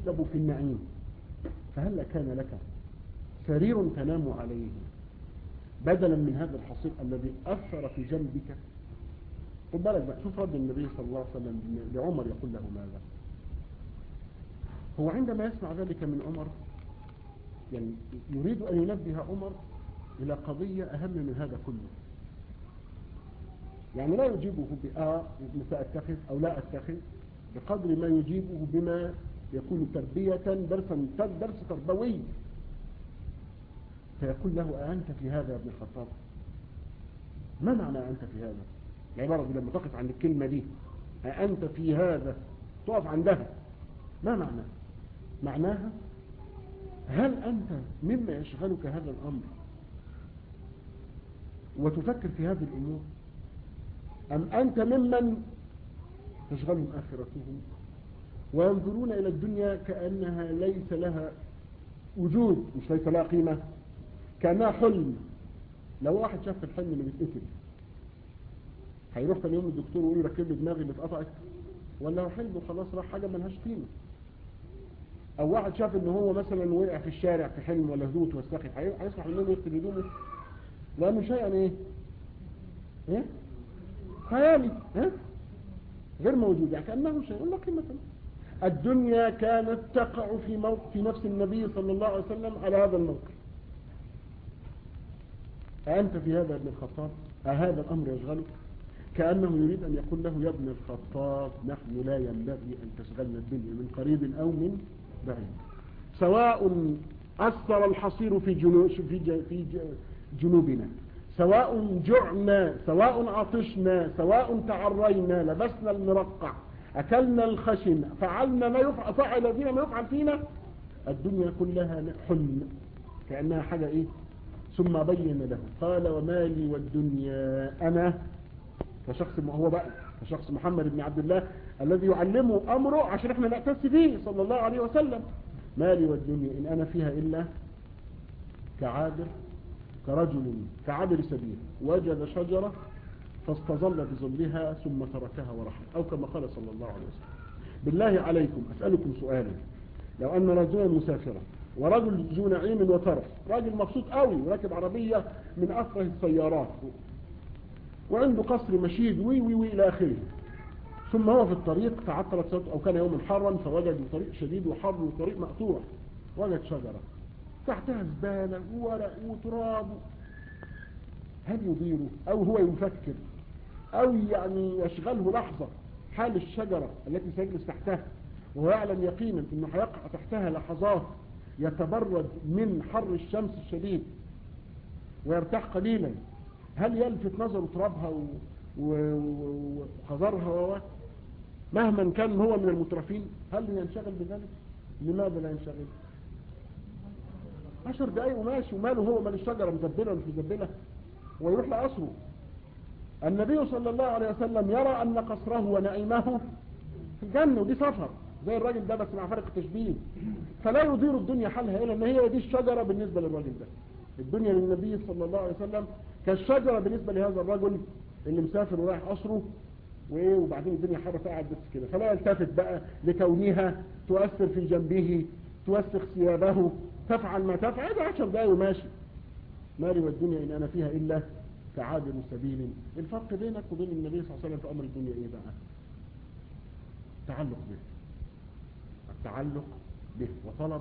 تسلب في النعيم فهل كان لك سرير تنام عليه بدلا من هذا الحصير الذي أثر في جنبك خد بالك بقى شوف رد النبي صلى الله عليه وسلم لعمر يقول له ماذا هو عندما يسمع ذلك من عمر يعني يريد أن ينبه عمر إلى قضية أهم من هذا كله يعني لا يجيبه بآه سأتخذ أو لا أتخذ بقدر ما يجيبه بما يكون تربية درسا درس تربوي فيقول له أنت في هذا يا ابن الخطاب ما معنى أنت في هذا العبارة دي لما تقف عند الكلمة دي أنت في هذا تقف عندها ما معنى معناها هل أنت مما يشغلك هذا الأمر وتفكر في هذه الأمور أم أنت ممن تشغلهم آخرتهم وينظرون إلى الدنيا كأنها ليس لها وجود مش ليس لها قيمة كأنها حلم لو واحد شاف الحلم اللي بيتقتل هيروح تاني يوم الدكتور ويقول له ركب لي دماغي اللي اتقطعت ولا هو حلم وخلاص راح حاجة ملهاش قيمة او واحد شاف ان هو مثلا وقع في الشارع في حلم ولا هدوء وسخت هيصبح منه يغسل هدومه لانه شيء يعني ايه ايه خيالي ها غير موجود يعني كانه شيء لا قيمه له الدنيا كانت تقع في موقف في نفس النبي صلى الله عليه وسلم على هذا الموقف أنت في هذا ابن الخطاب أهذا الأمر يشغلك كأنه يريد أن يقول له يا ابن الخطاب نحن لا ينبغي أن تشغلنا الدنيا من قريب أو من بعيد سواء أثر الحصير في, جنو في, في جنوبنا سواء جعنا سواء عطشنا سواء تعرينا لبسنا المرقع أكلنا الخشن فعلنا ما يفعل فعل فينا ما يفعل فينا الدنيا كلها حلم كأنها حاجة إيه ثم بين له قال وما لي والدنيا أنا كشخص هو بقى كشخص محمد بن عبد الله الذي يعلمه أمره عشان احنا نأتس به صلى الله عليه وسلم ما لي والدنيا إن أنا فيها إلا كعابر كرجل كعابر سبيل وجد شجرة فاستظل بظلها ثم تركها ورحل أو كما قال صلى الله عليه وسلم بالله عليكم أسألكم سؤالا لو أن رجلا مسافرا ورجل ذو نعيم وترف راجل مبسوط قوي وراكب عربية من أفره السيارات وعنده قصر مشيد وي وي وي إلى آخره ثم هو في الطريق تعطلت صوته أو كان يوم حرا فوجد طريق شديد وحر وطريق مقطوع وجد شجرة تحتها زبالة وورق وتراب هل يديره أو هو يفكر أو يعني يشغله لحظة حال الشجرة التي سيجلس تحتها وهو يعلم يقينا أنه هيقع تحتها لحظات يتبرد من حر الشمس الشديد ويرتاح قليلا هل يلفت نظره ترابها وخضرها مهما كان هو من المترفين هل ينشغل بذلك لماذا لا ينشغل عشر دقايق وماشي وماله هو مال الشجرة مزبلة مش مزبلة ويروح لقصره النبي صلى الله عليه وسلم يرى أن قصره ونعيمه في الجنة ودي سفر زي الراجل ده بس مع فرق التشبيه فلا يدير الدنيا حالها إلا أن هي دي الشجرة بالنسبة للراجل ده الدنيا للنبي صلى الله عليه وسلم كالشجرة بالنسبة لهذا الرجل اللي مسافر ورايح قصره وايه وبعدين الدنيا حر فقعد بس كده فلا يلتفت بقى لكونها تؤثر في جنبه توسخ ثيابه تفعل ما تفعل ده عشر دقايق وماشي مالي والدنيا إن أنا فيها إلا كعابر سبيل الفرق بينك وبين النبي صلى الله عليه وسلم في أمر الدنيا إيه بقى التعلق به التعلق به وطلب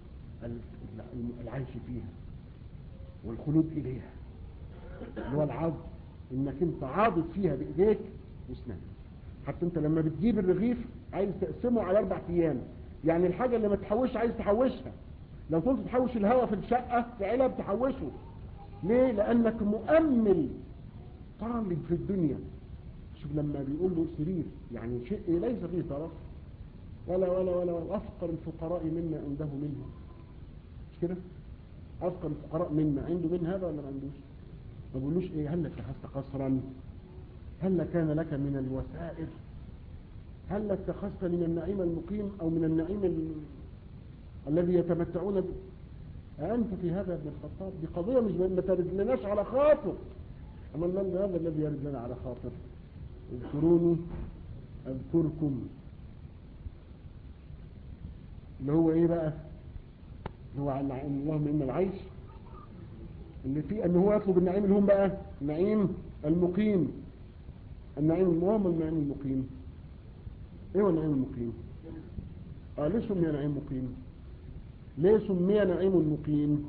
العيش فيها والخلود إليها اللي هو العض انك انت عاضد فيها بايديك واسنانك حتى انت لما بتجيب الرغيف عايز تقسمه على اربع ايام يعني الحاجة اللي ما تحوش عايز تحوشها لو كنت تحوش الهواء في الشقة في علب تحوشه ليه لانك مؤمل طالب في الدنيا شوف لما بيقول له سرير يعني شيء ليس فيه طرف ولا ولا ولا, ولا افقر الفقراء منا عنده منه مش كده افقر الفقراء منا عنده من هذا ولا ما عندوش ما بقولوش ايه هل اتخذت قصرا هل كان لك من الوسائل هل اتخذت من النعيم المقيم او من النعيم ال... الذي يتمتعون به أنت في هذا ابن الخطاب دي قضية مش ما ترد لناش على خاطر أما من هذا الذي يرد لنا على خاطر اذكروني أذكركم اللي هو ايه بقى اللي هو عن اللهم إن العيش اللي فيه ان هو يطلب النعيم اللي هم بقى النعيم المقيم النعيم ما هو النعيم المقيم ايه هو النعيم المقيم اه ليه سمي نعيم مقيم ليه سمي نعيم مقيم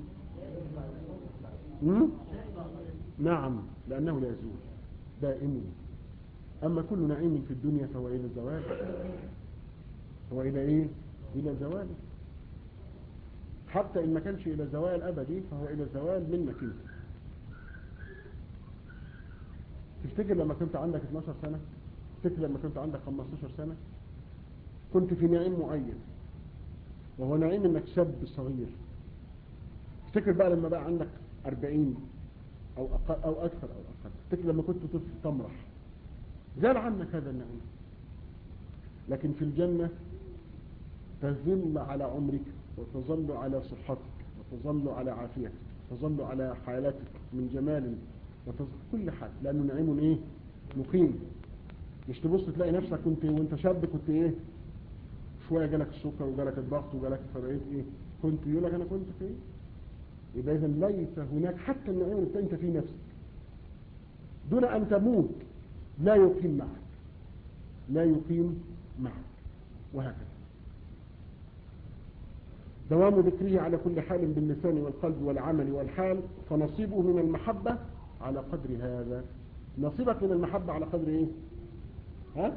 مم؟ نعم لأنه لا يزول دائم أما كل نعيم في الدنيا فهو إلى الزوال هو إلى إيه إلى زوال حتى إن ما كانش إلى زوال أبدي فهو إلى زوال منك أنت تفتكر لما كنت عندك 12 سنة تفتكر لما كنت عندك 15 سنة كنت في نعيم معين وهو نعيم انك شاب صغير تفتكر بقى لما بقى عندك 40 او أقل او اكثر او اقل تفتكر لما كنت طفل تمرح زال عنك هذا النعيم لكن في الجنة تظل على عمرك وتظل على صحتك وتظل على عافيتك وتظل على حالتك من جمال وتظل كل حال لأنه نعيم ايه مقيم مش تبص تلاقي نفسك كنت وانت شاب كنت ايه شوية جالك السكر وجالك الضغط وجالك فبقيت ايه كنت يقول لك انا كنت في ايه يبقى اذا ليس هناك حتى النعيم اللي انت فيه نفسك دون ان تموت لا يقيم معك لا يقيم معك وهكذا دوام ذكره على كل حال باللسان والقلب والعمل والحال فنصيبه من المحبة على قدر هذا نصيبك من المحبة على قدر ايه ها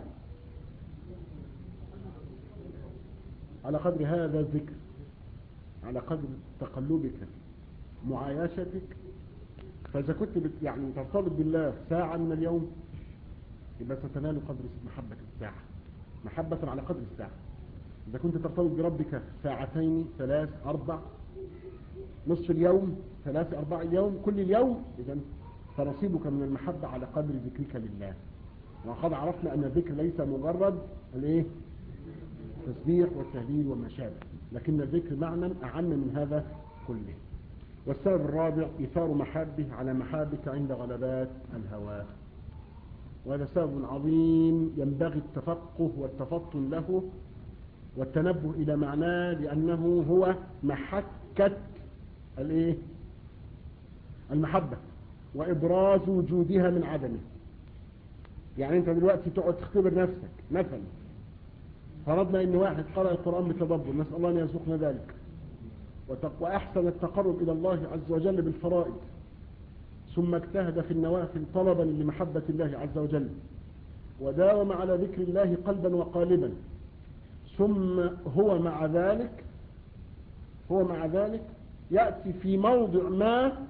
على قدر هذا الذكر على قدر تقلبك معايشتك فإذا كنت بت يعني ترتبط بالله ساعة من اليوم يبقى ستنال قدر محبة الساعة محبة على قدر الساعة إذا كنت ترتبط بربك ساعتين ثلاث أربع نصف اليوم ثلاث أربع اليوم كل اليوم إذا فنصيبك من المحبة على قدر ذكرك لله وقد عرفنا أن الذكر ليس مجرد الايه التسبيح والتهليل وما شابه لكن الذكر معنى أعم من هذا كله والسبب الرابع إثار محابه على محابك عند غلبات الهوى وهذا سبب عظيم ينبغي التفقه والتفطن له والتنبه إلى معناه لأنه هو محكة الايه المحبة وإبراز وجودها من عدمه يعني أنت دلوقتي تقعد تختبر نفسك مثلا فرضنا ان واحد قرأ القرآن بتدبر نسأل الله ان يرزقنا ذلك وأحسن التقرب إلى الله عز وجل بالفرائض ثم اجتهد في النوافل طلبا لمحبة الله عز وجل وداوم على ذكر الله قلبا وقالبا ثم هو مع ذلك هو مع ذلك يأتي في موضع ما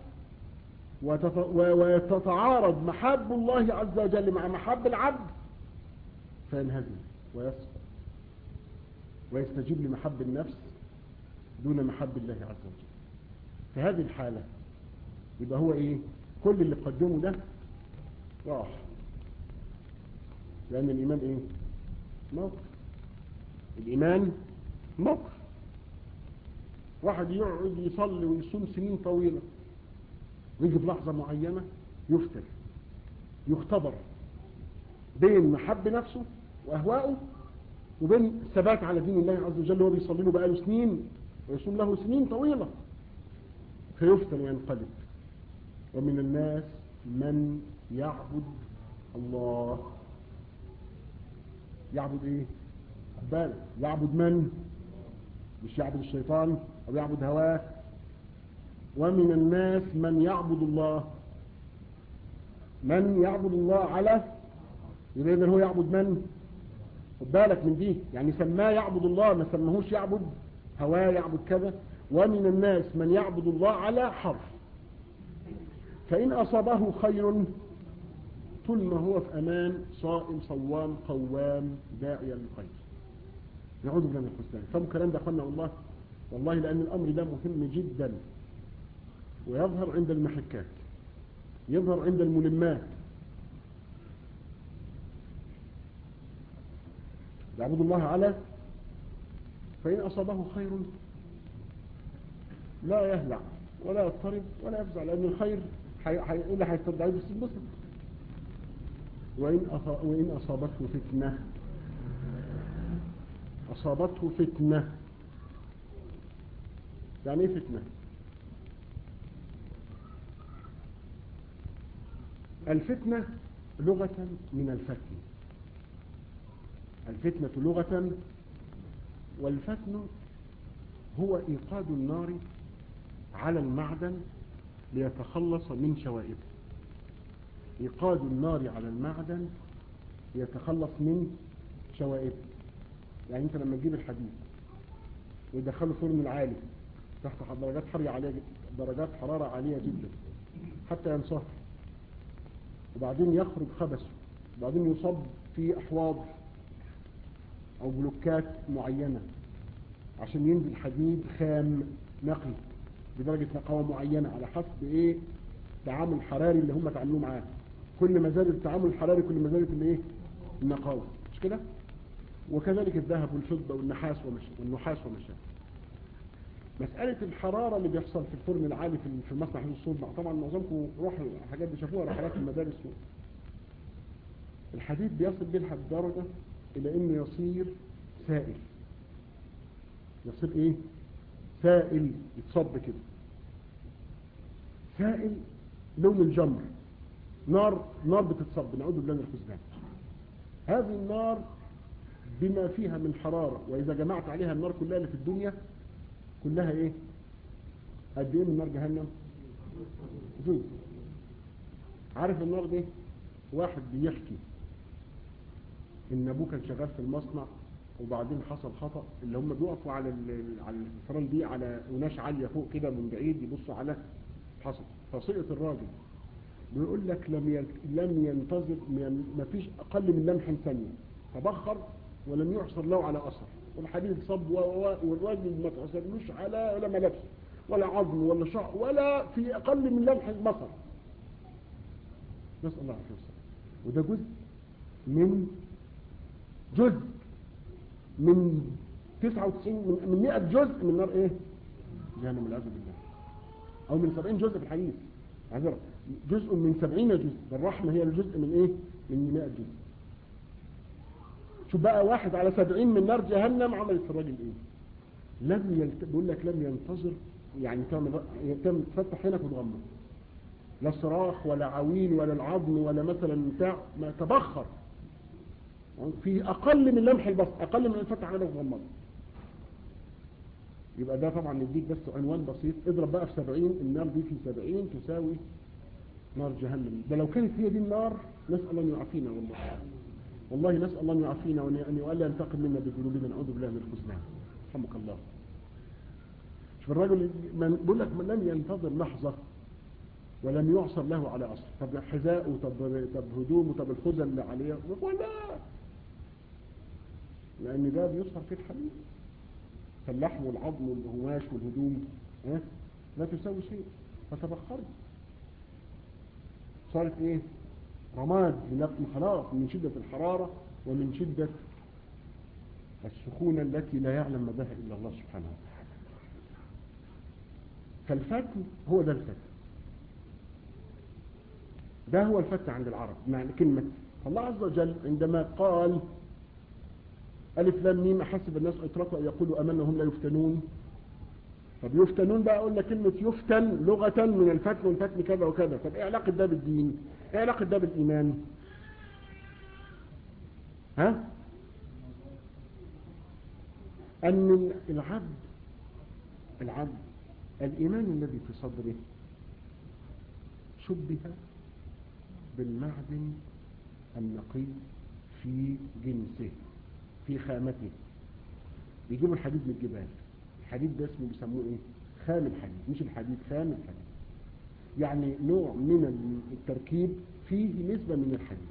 وتتعارض محب الله عز وجل مع محب العبد فينهزم ويسقط ويستجيب لمحب النفس دون محب الله عز وجل في هذه الحالة يبقى هو ايه كل اللي قدمه ده راح لأن الإيمان ايه موقف الإيمان موقف واحد يقعد يصلي ويصوم سنين طويلة ويجي في لحظة معينة يفتر يختبر بين محب نفسه وأهوائه وبين الثبات على دين الله عز وجل هو بيصلي له بقاله سنين ويصوم له سنين طويلة فيفتن وينقلب ومن الناس من يعبد الله يعبد ايه بل يعبد من مش يعبد الشيطان او يعبد هواه ومن الناس من يعبد الله من يعبد الله على يبقى هو يعبد من خد بالك من دي يعني سماه يعبد الله ما سماهوش يعبد هواه يعبد كذا ومن الناس من يعبد الله على حرف فإن أصابه خير طول ما هو في أمان صائم صوام قوام داعيا للخير نعوذ بالله من الخسران فهم الكلام ده أخوانا والله والله لأن الأمر ده مهم جدا ويظهر عند المحكات يظهر عند الملمات يعبد الله على فإن أصابه خير لا يهلع ولا يضطرب ولا يفزع لأن الخير إلا هيستدعي بس البسط وإن, وإن أصابته فتنة أصابته فتنة يعني ايه فتنة الفتنة لغة من الفتن الفتنة لغة والفتن هو إيقاد النار على المعدن ليتخلص من شوائبه إيقاد النار على المعدن ليتخلص من شوائبه يعني انت لما تجيب الحديد ويدخله فرن العالي تحت درجات حرارة عالية درجات حرارة عالية جدا حتى ينصهر وبعدين يخرج خبثه وبعدين يصب في أحواض أو بلوكات معينة عشان ينزل حديد خام نقي بدرجة نقاوة معينة على حسب ايه التعامل الحراري اللي هم تعاملوا معاه كل ما زاد التعامل الحراري كل ما زادت الايه النقاوة مش كده وكذلك الذهب والفضة والنحاس ومش والنحاس ومشابه مسألة الحرارة اللي بيحصل في الفرن العالي في في مصنع حديد الصلب طبعا معظمكم روحوا الحاجات دي شافوها رحلات المدارس الحديد بيصل بيه لحد درجة إلى إنه يصير سائل يصير إيه؟ سائل يتصب كده سائل لون الجمر نار نار بتتصب نعوذ بالله من الخزنان هذه النار بما فيها من حرارة وإذا جمعت عليها النار كلها اللي في الدنيا كلها إيه قد إيه من نار جهنم جزء عارف النار دي واحد بيحكي ان ابوه كان شغال في المصنع وبعدين حصل خطأ اللي هم بيقفوا على على الفرن دي على وناش عالية فوق كده من بعيد يبصوا على حصل فسقط الراجل بيقول لك لم لم ينتظر ما فيش اقل من لمح ثانيه تبخر ولم يحصل له على اثر والحديد صب والراجل ما تحصلوش على ولا ملابس ولا عظم ولا شعر ولا في اقل من لمح البصر نسال الله العافيه والسلامه وده جزء من جزء من 99 من 100 جزء من نار ايه جهنم والعياذ بالله او من 70 جزء في الحديث عذرا جزء من 70 جزء الرحمه هي الجزء من ايه من 100 جزء شوف بقى واحد على 70 من نار جهنم عملت في الراجل ايه لم يلت... بيقول لك لم ينتظر يعني تعمل تم تفتح عينك وتغمض لا صراخ ولا عويل ولا العظم ولا مثلا بتاع ما تبخر في اقل من لمح البصر اقل من الفتح على وغمض يبقى ده طبعا نديك بس عنوان بسيط اضرب بقى في 70 النار دي في 70 تساوي نار جهنم ده لو كانت هي دي النار نسأل ان يعافينا والله والله نسأل الله ان يعافينا وان يؤلا ينتقم منا بذنوبنا نعوذ بالله من الخزنان رحمك الله شوف الرجل من بيقول لك من لم ينتظر لحظة ولم يعصر له على أصل طب حذاءه طب طب هدومه طب الخزن اللي عليه ولا لأن ده بيصهر في الحديد فاللحم والعظم والقماش والهدوم ها لا تساوي شيء فتبخرت صارت ايه رماد من خلاص من شدة الحرارة ومن شدة السخونة التي لا يعلم مداها إلا الله سبحانه وتعالى فالفتن هو ده الفتن ده هو الفتن عند العرب معنى كلمة الله عز وجل عندما قال ألف لام ميم حسب الناس اتركوا أن يقولوا أمنا هم لا يفتنون طب يفتنون بقى قلنا كلمة يفتن لغة من الفتن والفتن كذا وكذا طب ايه علاقة ده بالدين ايه علاقة ده بالإيمان ها أن العبد العبد الإيمان الذي في صدره شبه بالمعدن النقي في جنسه في خامته بيجيبوا الحديد من الجبال الحديد ده اسمه بيسموه ايه خام الحديد مش الحديد خام الحديد يعني نوع من التركيب فيه نسبة من الحديد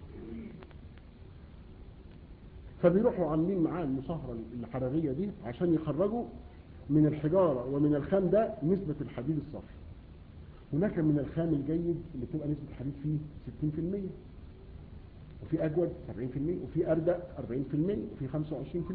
فبيروحوا عاملين معاه المصهرة الحرارية دي عشان يخرجوا من الحجارة ومن الخام ده نسبة الحديد الصافي هناك من الخام الجيد اللي تبقى نسبة الحديد فيه 60% وفي أجود 70% وفي أردأ 40% وفي 25%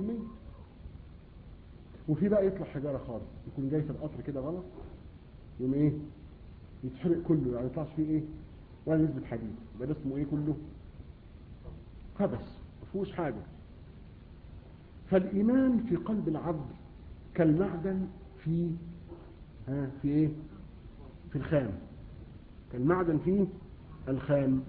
وفي بقى يطلع حجارة خالص يكون جاي في القطر كده غلط يوم ايه يتحرق كله يعني يطلعش فيه ايه ولا نسبة حديد يبقى ده اسمه ايه كله خبث ما فيهوش حاجة فالإيمان في قلب العبد كالمعدن في ها في ايه في الخام المعدن فيه الخام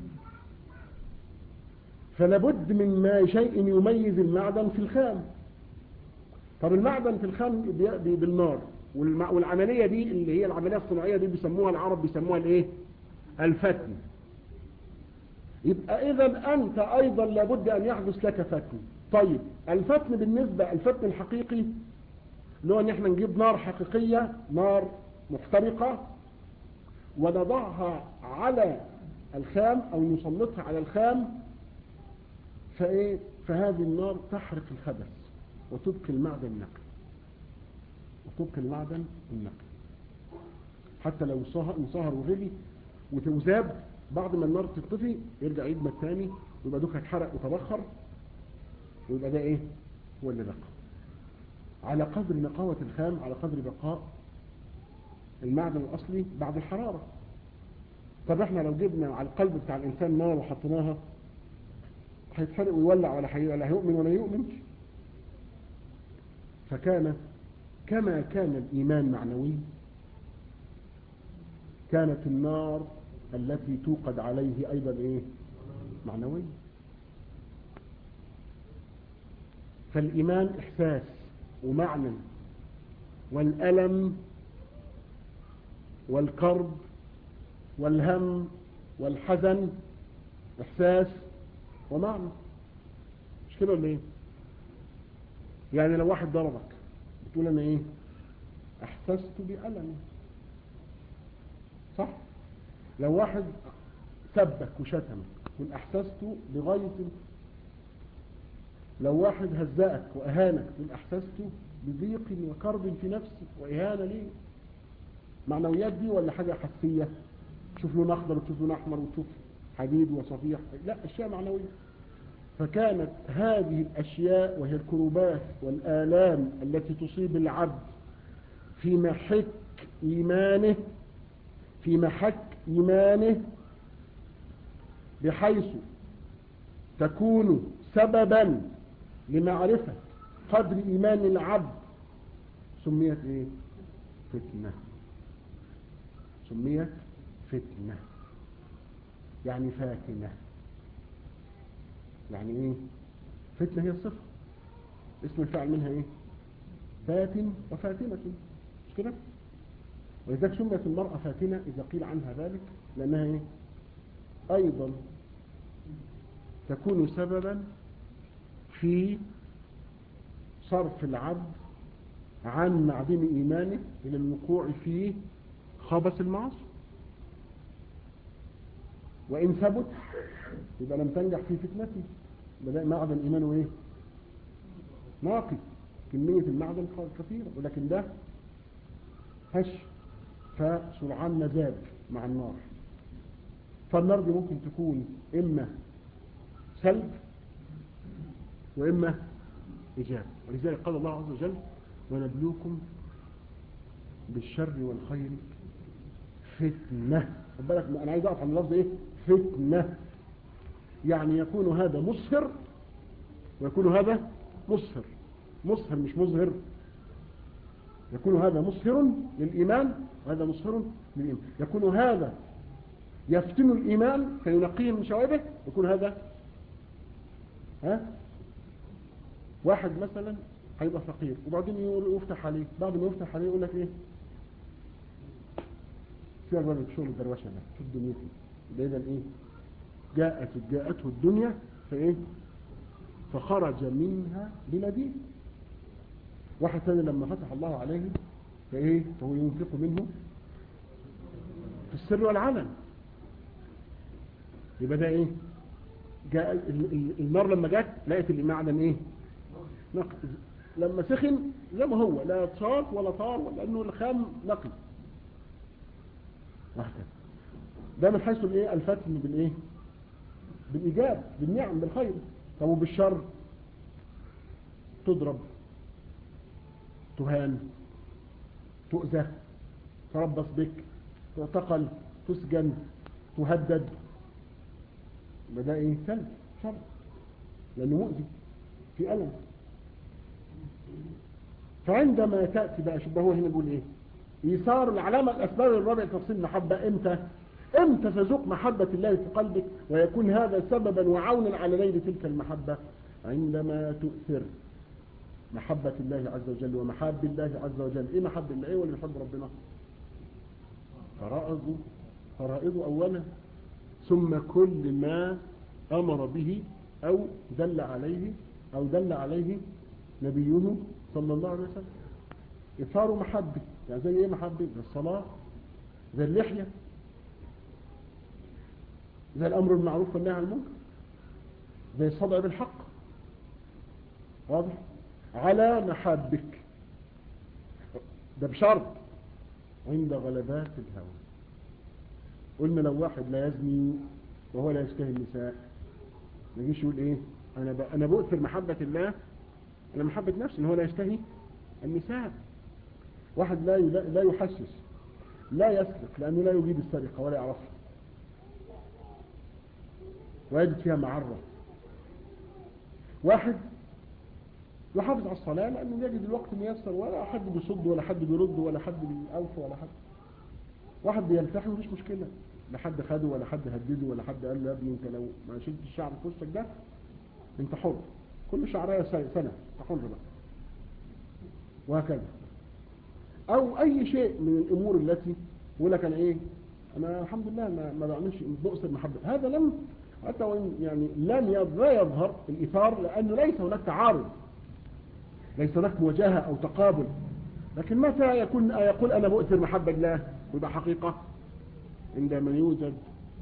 فلابد من ما شيء يميز المعدن في الخام طب المعدن في الخام بي- بي- بالنار والمع- والعملية دي اللي هي العملية الصناعية دي بيسموها العرب بيسموها الايه الفتن يبقى اذا انت ايضا لابد ان يحدث لك فتن طيب الفتن بالنسبة الفتن الحقيقي اللي هو ان احنا نجيب نار حقيقية نار محترقة ونضعها على الخام او نسلطها على الخام فايه فهذه النار تحرق الخبث وتبقي المعدن نقي وتبقي المعدن النقي حتى لو صهر انصهر وغلي وتوزاب بعد ما النار تطفي يرجع يدمى الثاني ويبقى دوك اتحرق وتبخر ويبقى ده ايه هو اللي بقى على قدر نقاوة الخام على قدر بقاء المعدن الأصلي بعد الحرارة طب احنا لو جبنا على القلب بتاع الإنسان نار وحطيناها هيتحرق ويولع ولا حي ولا هيؤمن ولا يؤمن فكان كما كان الإيمان معنوي كانت النار التي توقد عليه أيضا إيه معنوي فالإيمان إحساس ومعنى والألم والكرب والهم والحزن إحساس ومعنى مش كده ولا ايه يعني لو واحد ضربك بتقول انا ايه احسست بألم صح لو واحد سبك وشتمك تقول احسست بغيظ لو واحد هزأك واهانك تقول احسست بضيق وكرب في نفسي واهانة ليه معنويات دي ولا حاجة حسية تشوف لون اخضر وتشوف لون احمر وتشوف حديد وصفيح لا اشياء معنوية فكانت هذه الاشياء وهي الكروبات والالام التي تصيب العبد في محك ايمانه في محك ايمانه بحيث تكون سببا لمعرفة قدر ايمان العبد سميت ايه فتنة سميت فتنة يعني فاتنة يعني ايه فتنة هي الصفة اسم الفعل منها ايه فاتن وفاتنة مش كده ولذلك سميت المرأة فاتنة إذا قيل عنها ذلك لأنها ايه أيضا تكون سببا في صرف العبد عن معدن إيمانه إلى الوقوع في خبث المعاصي وإن ثبت يبقى لم تنجح في فتنته بدأ معدن إيمانه إيه ناقي كمية المعدن كثيرة ولكن ده هش فسرعان مزاج مع النار فالنار دي ممكن تكون إما سلب وإما إجابة ولذلك قال الله عز وجل ونبلوكم بالشر والخير فتنة خد بالك أنا عايز أقف عن اللفظ إيه فتنة يعني يكون هذا مصهر ويكون هذا مصهر مصهر مش مظهر يكون هذا مصهر للإيمان وهذا مصهر للإيمان يكون هذا يفتن الإيمان فينقيه من شوائبه يكون هذا ها واحد مثلا هيبقى فقير وبعدين يفتح عليه بعد ما يفتح عليه يقول لك ايه في الراجل شغل الدروشه ده في الدنيا ده اذا ايه جاءت جاءته الدنيا فايه فخرج منها بلا دين واحد ثاني لما فتح الله عليه فايه فهو ينفق منه في السر والعلن يبقى ده ايه جاء النار لما جت لقيت المعدن ايه نقي لما سخن زي ما هو لا صاف ولا طار ولا انه الخام نقي وهكذا ده من حيث الايه الفتن بالايه بالايجاب بالنعم بالخير طب وبالشر تضرب تهان تؤذى تربص بك تعتقل تسجن تهدد بدأ ايه سلب شر لانه مؤذي في ألم فعندما تأتي بقى شوف هو هنا بيقول ايه إيثار العلامة الأسباب الرابع تفصيل المحبة إمتى إمتى تذوق محبة الله في قلبك ويكون هذا سببا وعونا على نيل تلك المحبة عندما تؤثر محبة الله عز وجل ومحاب الله عز وجل إيه محب الله إيه واللي يحب ربنا فرائضه فرائضه أولا ثم كل ما أمر به أو دل عليه أو دل عليه نبيه صلى الله عليه وسلم إثار محبة يعني زي إيه محبة زي الصلاة زي اللحية زي الأمر بالمعروف والنهي عن المنكر زي الصدع بالحق واضح على محبك ده بشرط عند غلبات الهوى قلنا لو واحد لا يزني وهو لا يشتهي النساء ما يجيش يقول ايه انا ب... انا بؤثر محبة الله انا محبة نفسي ان هو لا يشتهي النساء واحد لا ي... لا يحسس لا يسرق لانه لا يجيد السرقة ولا يعرفها ويجد فيها معرة واحد يحافظ على الصلاة لأنه يجد الوقت ميسر ولا حد بيصد ولا حد بيرد ولا حد بيأوف ولا حد واحد بيلتحي مفيش مشكلة لا حد خده ولا حد هدده ولا حد قال له يا ابني انت لو ما شلت الشعر في وشك ده انت حر كل شعرية سنة انت حر بقى وهكذا او اي شيء من الامور التي يقول لك انا ايه انا الحمد لله ما, ما بعملش بؤثر محبة هذا لم حتى وإن يعني لم لا يظهر الإثار لأنه ليس هناك تعارض ليس هناك مواجهة أو تقابل لكن متى يكون يقول أنا مؤثر محبة الله ويبقى حقيقة عندما يوجد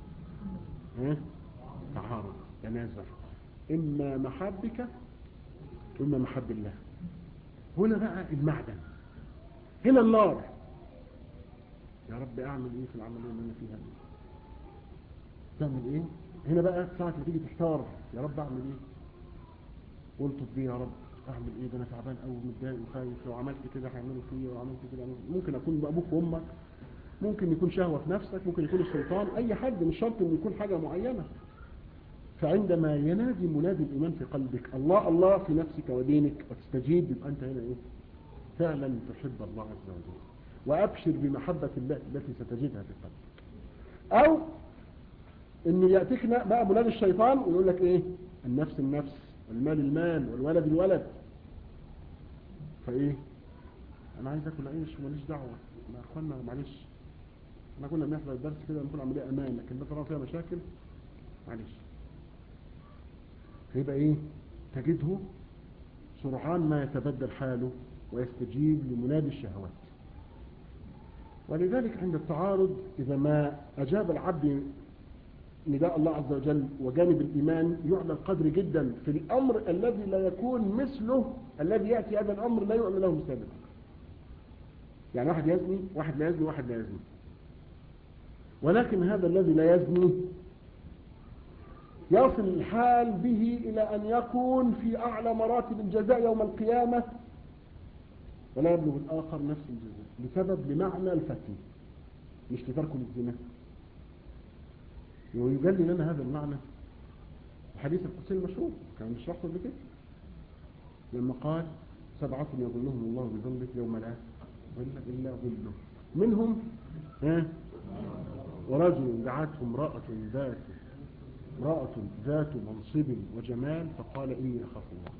تعارض تنازع إما محبك وإما محب الله هنا بقى المعدن هنا النار يا رب أعمل إيه في العملية اللي أنا فيها دي تعمل إيه هنا بقى ساعة ما تيجي تحتار يا رب أعمل إيه قلت بيه يا رب اعمل ايه ده انا تعبان قوي ومتضايق وخايف لو عملت كده هيعملوا فيا وعملت كده ممكن اكون ابوك وامك ممكن يكون شهوه في نفسك ممكن يكون الشيطان اي حد مش شرط انه يكون حاجه معينه فعندما ينادي منادي الايمان في قلبك الله الله في نفسك ودينك وتستجيب يبقى انت هنا ايه فعلا تحب الله عز وجل وابشر بمحبه الله التي ستجدها في قلبك او انه ياتيك بقى منادي الشيطان ويقول لك ايه النفس النفس والمال المال والولد الولد فايه انا عايز اكل عيش وماليش دعوه يا اخوانا معلش احنا كنا بنحضر الدرس كده بنقول عمليه امان لكن ده طالما فيها مشاكل معلش فيبقى ايه تجده سرعان ما يتبدل حاله ويستجيب لمنادي الشهوات ولذلك عند التعارض اذا ما اجاب العبد نداء الله عز وجل وجانب الإيمان يعلى القدر جدا في الأمر الذي لا يكون مثله الذي يأتي هذا الأمر لا يعلى له مثاله يعني واحد يزني واحد لا يزني واحد لا يزني ولكن هذا الذي لا يزني يصل الحال به إلى أن يكون في أعلى مراتب الجزاء يوم القيامة ولا يبلغ الآخر نفس الجزاء بسبب لمعنى الفتن مش لترك الزنا ويجلي لنا هذا المعنى الحديث القدسي المشهور كان بيشرحه قبل كده لما قال سبعة يظلهم الله بظله يوم لا ظل إلا ظله منهم ها ورجل دعته امرأة ذات امرأة ذات منصب وجمال فقال إني أخاف الله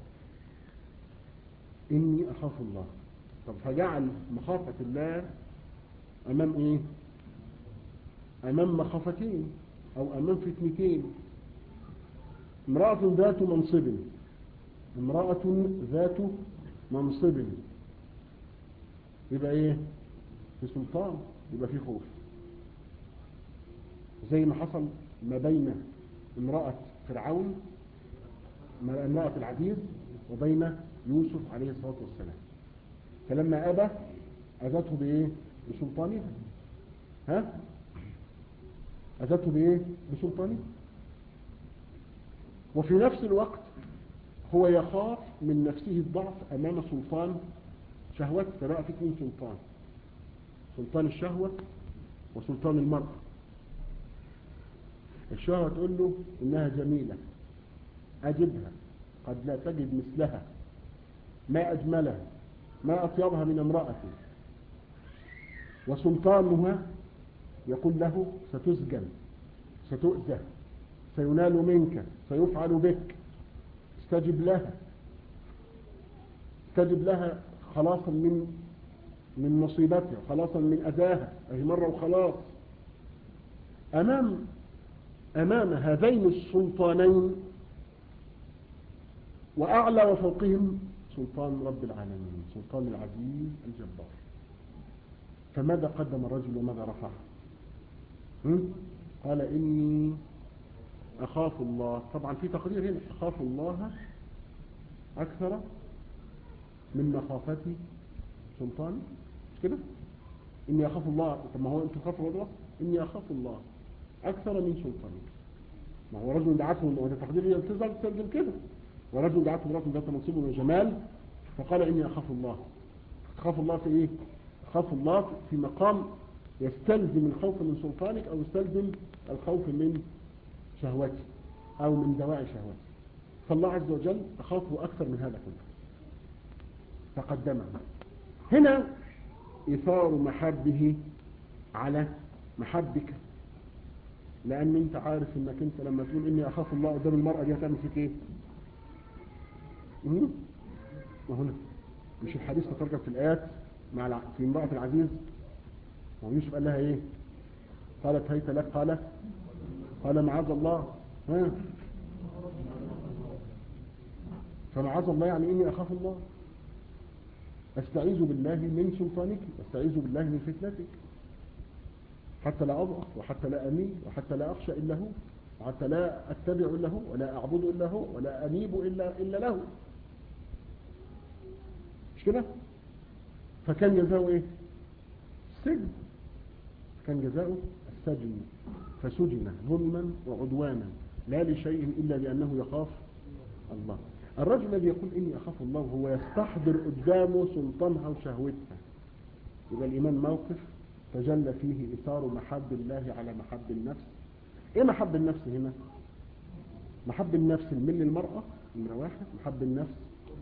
إني أخاف الله طب فجعل مخافة الله أمام إيه أمام مخافتين أو أمام فتنتين امرأة ذات منصب امرأة ذات منصب يبقى ايه في سلطان يبقى في خوف زي ما حصل ما بين امرأة فرعون امرأة العزيز وبين يوسف عليه الصلاة والسلام فلما أبى أذته بإيه بسلطانها ها أذته بإيه بسلطانه وفي نفس الوقت هو يخاف من نفسه الضعف أمام سلطان شهوات فبقى في اثنين سلطان سلطان الشهوة وسلطان المرأة الشهوة تقول له إنها جميلة أجدها قد لا تجد مثلها ما أجملها ما أطيبها من امرأة وسلطانها يقول له ستسجن ستؤذى سينال منك سيفعل بك استجب لها استجب لها خلاصا من من مصيبتها خلاصا من أذاها أي مرة وخلاص أمام أمام هذين السلطانين وأعلى وفوقهم سلطان رب العالمين سلطان العزيز الجبار فماذا قدم الرجل وماذا رفع قال إني أخاف الله طبعا في تقدير هنا أخاف الله أكثر من مخافتي سلطان مش كده إني أخاف الله طب ما هو أنت خاف الله إني أخاف الله أكثر من سلطانك ما هو رجل دعته وهذا تقدير يلتزم تسجل كده ورجل دعته امرأة ذات منصب وجمال فقال إني أخاف الله تخاف الله في إيه تخاف الله في مقام يستلزم الخوف من سلطانك أو يستلزم الخوف من شهوتي أو من دواعي شهوتي فالله عز وجل أخافه أكثر من هذا كله فقدمه هنا إثار محبه على محبك لأن أنت عارف أنك أنت لما تقول إني أخاف الله قدام المرأة دي هتعمل فيك إيه وهنا مش الحديث تترجم في الآيات مع الع... في امرأة العزيز ويوسف قال لها إيه قالت هيت لك قال قال معاذ الله ها فمعاذ الله يعني إني أخاف الله أستعيذ بالله من سلطانك أستعيذ بالله من فتنتك حتى لا أضعف وحتى لا أميل وحتى لا أخشى إلا هو وحتى لا أتبع إلا هو ولا أعبد إلا هو ولا أنيب إلا, إلا له مش كده فكان جزاؤه إيه السجن كان جزاؤه السجن فسجن ظلما وعدوانا لا لشيء إلا لأنه يخاف الله الرجل الذي يقول إني أخاف الله هو يستحضر قدامه سلطانها وشهوتها يبقى الإيمان موقف تجلى فيه إثار محب الله على محب النفس إيه محب النفس هنا محب النفس المل المرأة نمرة واحد محب النفس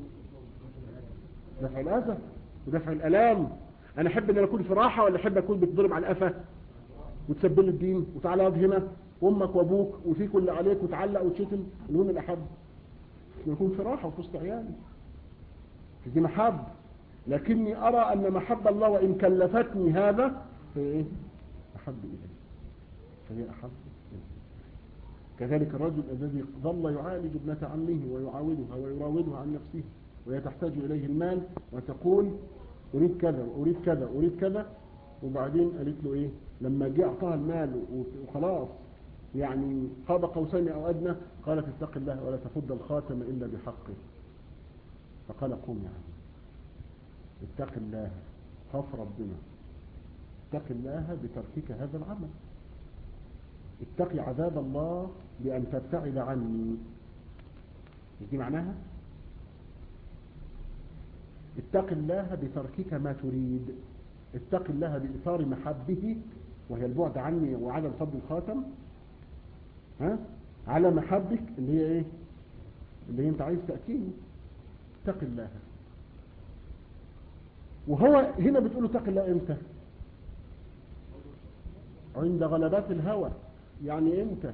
دفع الأذى ودفع الألام أنا أحب أن أكون في راحة ولا أحب أكون بتضرب على القفا وتسبل الدين وتعالى اقعد هنا وامك وابوك وفيك اللي عليك وتعلق وتشتم الهون الاحب يكون في راحه وفي وسط عيالي دي محب لكني ارى ان محب الله وان كلفتني هذا فهي ايه احب اليه فهي احب إليه. كذلك الرجل الذي ظل يعالج ابنة عمه ويعاودها ويراودها عن نفسه وهي تحتاج اليه المال وتقول اريد كذا واريد كذا واريد كذا وبعدين قالت له ايه لما جه اعطاها المال وخلاص يعني قاب قوسين او ادنى قالت اتق الله ولا تفض الخاتم الا بحقه فقال قوم يا عم اتق الله خاف ربنا اتق الله بتركك هذا العمل اتقي عذاب الله بأن تبتعد عني مش دي معناها اتق الله بتركك ما تريد اتق الله بإثار محبه وهي البعد عني وعدم فضل الخاتم ها على محبك اللي هي ايه اللي هي انت عايز تأتيني اتق الله وهو هنا بتقول له اتق الله امتى عند غلبات الهوى يعني امتى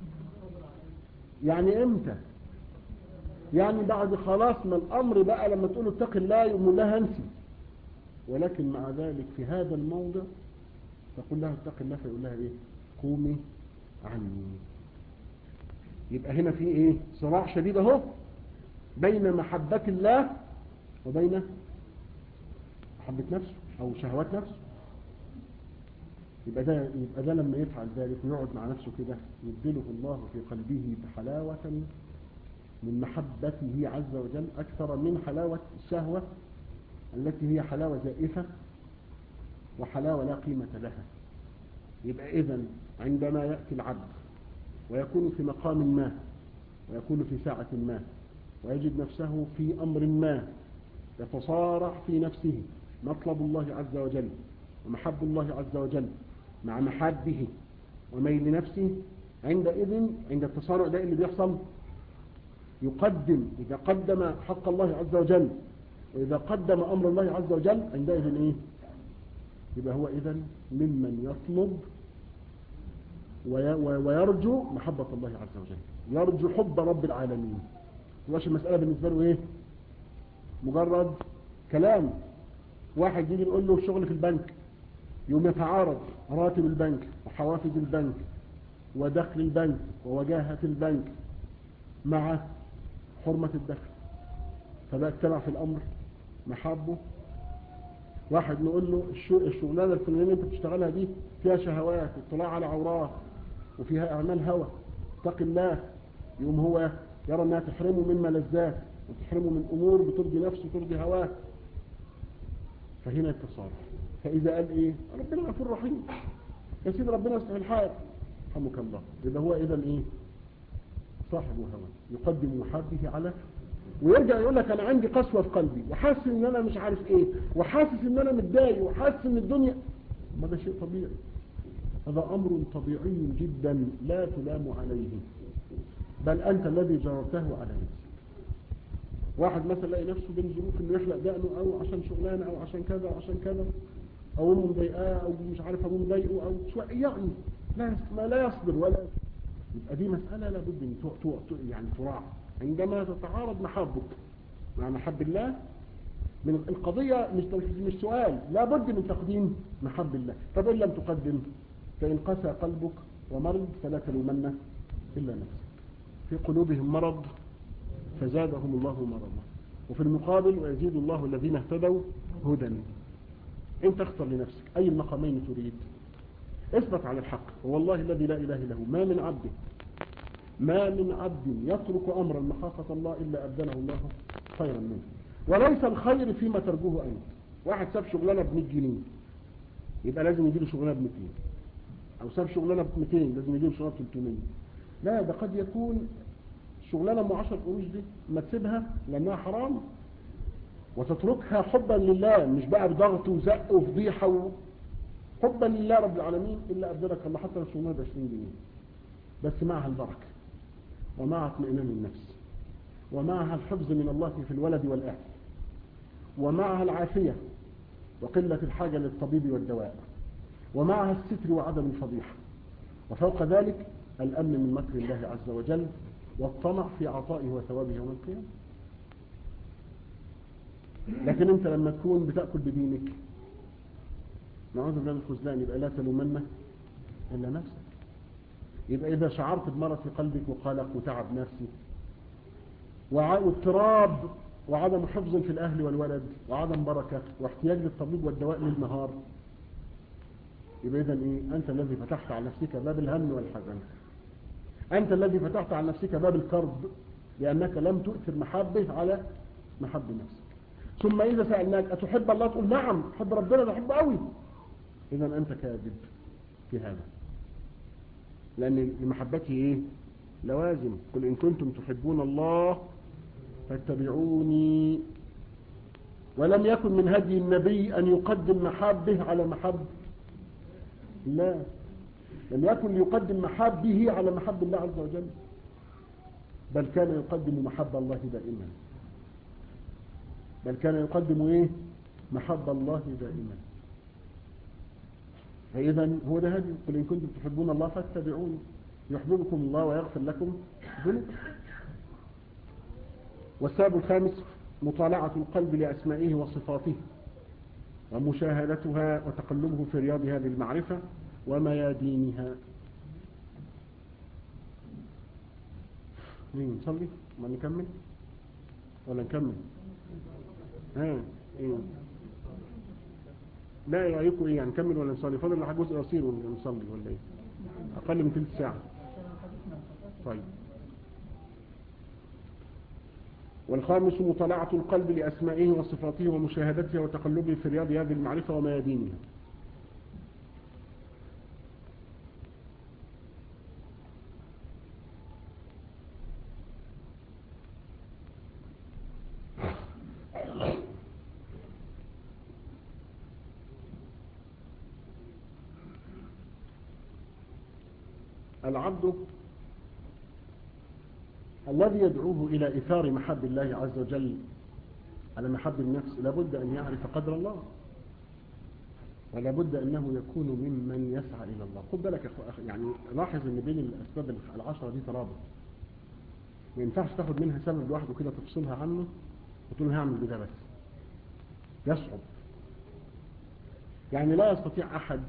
يعني امتى يعني بعد خلاص ما الامر بقى لما تقول له اتق الله يقوم لها انسي ولكن مع ذلك في هذا الموضع تقول لها اتق الله فيقول لها ايه قومي عني يبقى هنا في ايه صراع شديد اهو بين محبة الله وبين محبة نفسه او شهوات نفسه يبقى ده يبقى ده لما يفعل ذلك ويقعد مع نفسه كده يبدله الله في قلبه بحلاوة من محبته عز وجل أكثر من حلاوة الشهوة التي هي حلاوة زائفة وحلاوة لا قيمة لها يبقى إذن عندما يأتي العبد ويكون في مقام ما ويكون في ساعة ما ويجد نفسه في أمر ما يتصارع في نفسه مطلب الله عز وجل ومحب الله عز وجل مع محبه وميل نفسه عندئذ عند التصارع ده اللي بيحصل يقدم إذا قدم حق الله عز وجل وإذا قدم أمر الله عز وجل عندئذ إيه يبقى هو إذا ممن يطلب ويرجو محبة الله عز وجل يرجو حب رب العالمين مش المسألة بالنسبة له ايه مجرد كلام واحد يجي يقول له الشغل في البنك يوم يتعارض راتب البنك وحوافز البنك ودخل البنك ووجاهة البنك مع حرمة الدخل فبقى اجتمع في الأمر محبه واحد نقول له الشغلانة الفلانية اللي انت بتشتغلها دي فيها شهوات واطلاع على عورات وفيها اعمال هوى اتق الله يقوم هو يرى انها تحرمه من ملذات وتحرمه من امور بترضي نفسه وترضي هواه فهنا التصالح فاذا قال ايه ربنا غفور رحيم يا سيدي ربنا يصلح الحال رحمك الله يبقى هو اذا ايه صاحب هوى يقدم محبه على ويرجع يقول لك انا عندي قسوة في قلبي وحاسس ان انا مش عارف ايه وحاسس ان انا متضايق وحاسس ان الدنيا ما ده شيء طبيعي هذا امر طبيعي جدا لا تلام عليه بل انت الذي جررته على نفسك واحد مثلا لاقي نفسه بين ظروف انه يحلق دقنه او عشان شغلانه او عشان كذا او عشان كذا او امه مضايقاه او مش عارف ابوه مضايقه او شويه يعني لا ما لا يصبر ولا يبقى دي مساله لابد ان يعني تراعى عندما تتعارض محبك مع محب الله من القضية مش مش سؤال لابد من تقديم محب الله طب إن لم تقدم فإن قسى قلبك ومرض فلا تلومن إلا نفسك في قلوبهم مرض فزادهم الله مرضا وفي المقابل ويزيد الله الذين اهتدوا هدى انت اختر لنفسك أي المقامين تريد اثبت على الحق والله الذي لا إله له ما من عبد ما من عبد يترك أمرا مخافة الله إلا أبدله الله خيرا منه وليس الخير فيما ترجوه أنت واحد ساب شغلانة ب 100 جنيه يبقى لازم يجي له شغلانة ب 200 أو ساب شغلانة ب 200 لازم يجي له شغلانة ب 300 لا ده قد يكون شغلانة ب 10 قروش دي ما تسيبها لأنها حرام وتتركها حبا لله مش بقى بضغط وزق وفضيحة و... حبا لله رب العالمين إلا أبدلك الله حتى لو شغلانة ب 20 جنيه بس معها البركة ومع اطمئنان النفس ومعها الحفظ من الله في الولد والأهل ومعها العافية وقلة الحاجة للطبيب والدواء ومعها الستر وعدم الفضيحة وفوق ذلك الأمن من مكر الله عز وجل والطمع في عطائه وثوابه يوم القيامة لكن انت لما تكون بتأكل بدينك نعوذ بالله من الخزلان يبقى لا تلومن إلا نفسك يبقى إذا شعرت بمرض في قلبك وقلق وتعب نفسي واضطراب وعدم حفظ في الأهل والولد وعدم بركة واحتياج للطبيب والدواء للنهار يبقى إذا إيه أنت الذي فتحت على نفسك باب الهم والحزن أنت الذي فتحت على نفسك باب الكرب لأنك لم تؤثر محبه على محب نفسك ثم إذا سألناك أتحب الله تقول نعم أحب ربنا بحبه قوي إذا أنت كاذب في هذا لأن لمحبته إيه لوازم قل إن كنتم تحبون الله فاتبعوني ولم يكن من هدي النبي أن يقدم محابه على محب لا لم يكن ليقدم محابه على محب الله عز وجل بل كان يقدم محب الله دائما بل كان يقدم ايه محب الله دائما فإذا هو ده هدي قل إن كنتم تحبون الله فاتبعوني يحببكم الله ويغفر لكم ذنوبكم والسبب الخامس مطالعة القلب لأسمائه وصفاته ومشاهدتها وتقلبه في رياض هذه المعرفة وميادينها مين نصلي ما نكمل ولا نكمل ها ايه لا ايه رايكم ايه يعني نكمل ولا نصلي فاضل لحد جزء يصير ولا نصلي ولا ايه اقل من ثلث ساعه طيب والخامس مطالعة القلب لأسمائه وصفاته ومشاهدتها وتقلبه في رياض هذه المعرفة وميادينها العبد الذي يدعوه إلى إثار محب الله عز وجل على محب النفس لابد أن يعرف قدر الله ولا بد أنه يكون ممن يسعى إلى الله خد بالك يا أخو يعني لاحظ أن بين الأسباب العشرة دي ترابط ما ينفعش تاخد منها سبب لوحده كده تفصلها عنه وتقول هعمل بده بس يصعب يعني لا يستطيع أحد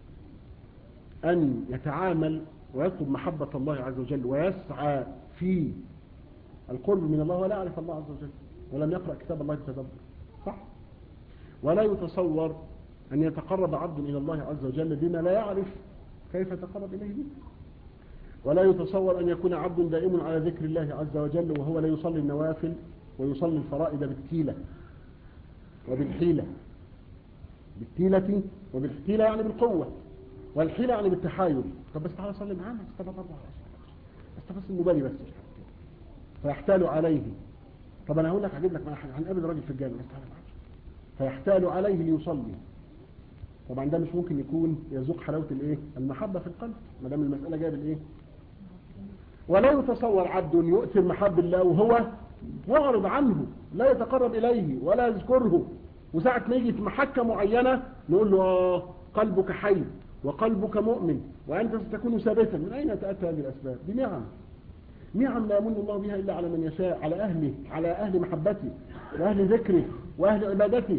أن يتعامل ويطلب محبة الله عز وجل ويسعى في القرب من الله ولا يعرف الله عز وجل ولم يقرأ كتاب الله بتدبر صح ولا يتصور أن يتقرب عبد إلى الله عز وجل بما لا يعرف كيف يتقرب إليه به ولا يتصور أن يكون عبد دائم على ذكر الله عز وجل وهو لا يصلي النوافل ويصلي الفرائض بالتيلة وبالحيلة بالتيلة وبالحيلة يعني بالقوة والحيلة يعني بالتحايل طب بس تعالى صلي معانا استبقى الله بس بس المبالي بس فيحتال عليه طب انا هقول لك هجيب لك هنقابل راجل في الجامع بس تعالى معانا فيحتال عليه ليصلي طبعا ده مش ممكن يكون يذوق حلاوة الايه المحبة في القلب ما دام المسألة جايه بالايه ولا يتصور عبد يؤثر محب الله وهو معرض عنه لا يتقرب اليه ولا يذكره وساعة ما يجي في محكة معينة نقول له آه قلبك حي وقلبك مؤمن وأنت ستكون ثابتا من أين تأتى هذه الأسباب بنعم نعم لا يمن الله بها إلا على من يشاء على أهله على أهل محبته وأهل ذكره وأهل عبادته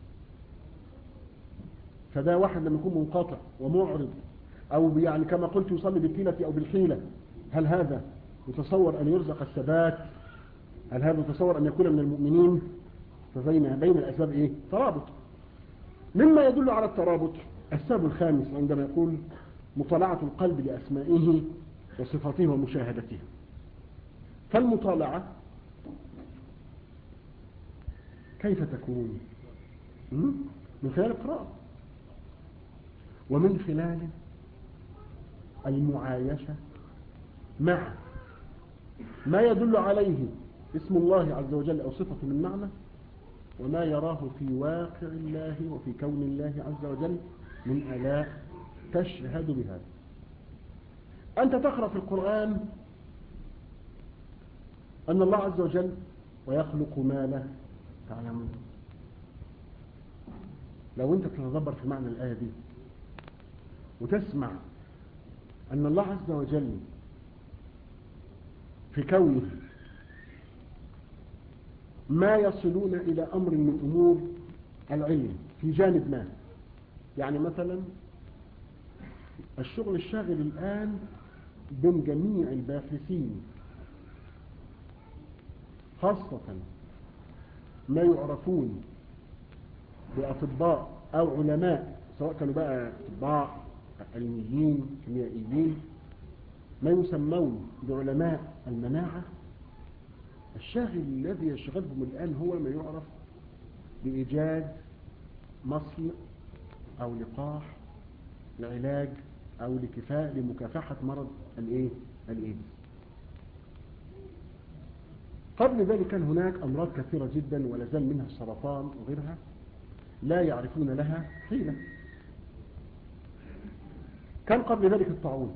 فده واحد لما يكون منقطع ومعرض أو يعني كما قلت يصلي بالحيلة أو بالحيلة هل هذا يتصور أن يرزق الثبات هل هذا يتصور أن يكون من المؤمنين فبين بين الأسباب إيه ترابط مما يدل على الترابط السبب الخامس عندما يقول مطالعة القلب لأسمائه وصفاته ومشاهدته فالمطالعة كيف تكون من خلال القراءة ومن خلال المعايشة مع ما يدل عليه اسم الله عز وجل أو صفة من معنى وما يراه في واقع الله وفي كون الله عز وجل من ألاء تشهد بهذا أنت تقرأ في القرآن أن الله عز وجل ويخلق ما لا تعلمون لو أنت تتدبر في معنى الآية دي وتسمع أن الله عز وجل في كونه ما يصلون إلى أمر من أمور العلم في جانب ما يعني مثلا الشغل الشاغل الآن بين جميع الباحثين خاصة ما يعرفون بأطباء أو علماء سواء كانوا بقى أطباء علميين كيميائيين ما يسمون بعلماء المناعة الشاغل الذي يشغلهم الآن هو ما يعرف بإيجاد مصل أو لقاح لعلاج أو لكفاء لمكافحة مرض الإيه؟ الإيدز قبل ذلك كان هناك أمراض كثيرة جدا ولا زال منها السرطان وغيرها لا يعرفون لها حيلة كان قبل ذلك الطاعون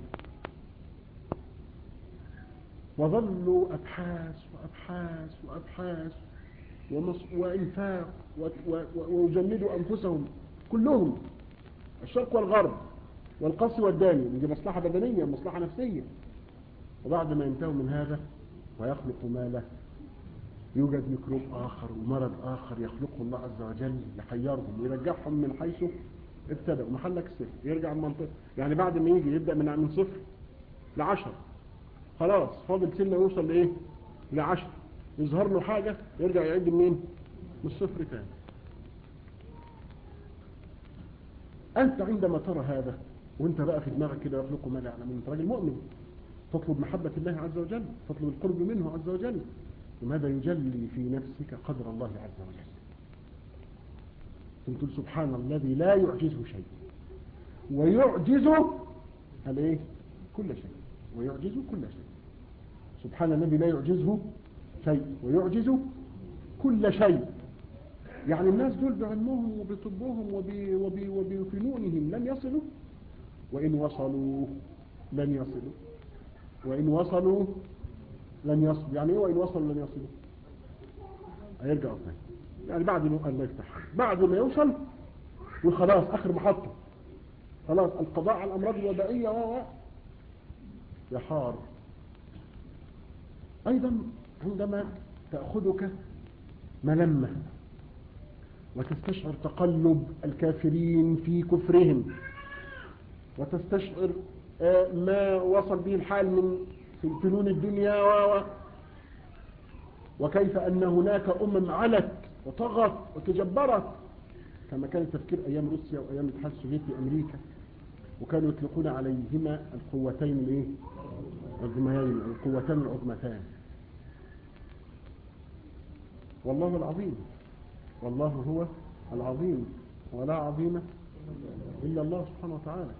وظلوا أبحاث وأبحاث وأبحاث وإنفاق ويجمدوا أنفسهم كلهم الشرق والغرب والقص والداني دي مصلحة بدنية مصلحة نفسية وبعد ما ينتهوا من هذا ويخلق ما له يوجد ميكروب آخر ومرض آخر يخلقه الله عز وجل يحيرهم ويرجعهم من حيث ابتدأوا محلك صفر يرجع المنطقة يعني بعد ما يجي يبدأ من من صفر لعشر خلاص فاضل سنة يوصل لإيه لعشر يظهر له حاجة يرجع يعد منين من الصفر تاني أنت عندما ترى هذا وانت بقى في دماغك كده يخلق ما لا يعلمون انت راجل مؤمن تطلب محبة الله عز وجل تطلب القرب منه عز وجل وماذا يجلي في نفسك قدر الله عز وجل تقول سبحان الذي لا يعجزه شيء ويعجزه الايه كل شيء ويعجزه كل شيء سبحان الذي لا يعجزه شيء ويعجز كل شيء يعني الناس دول بعلمهم وبطبهم وب- وب- وبفنونهم لن يصلوا وإن وصلوا لن يصلوا وإن وصلوا لن يصلوا يعني ايه وإن وصلوا لن يصلوا هيرجعوا تاني يعني بعد ما الله يفتح بعد ما يوصل وخلاص اخر محطة خلاص القضاء على الامراض الوبائية و يحار ايضا عندما تأخذك ملمة وتستشعر تقلب الكافرين في كفرهم وتستشعر ما وصل به الحال من فنون الدنيا و وكيف أن هناك أمم علت وطغت وتجبرت كما كان التفكير أيام روسيا وأيام الاتحاد السوفيتي أمريكا وكانوا يطلقون عليهما القوتين الايه العظميين القوتين العظمتان والله العظيم والله هو العظيم ولا عظيم إلا الله سبحانه وتعالى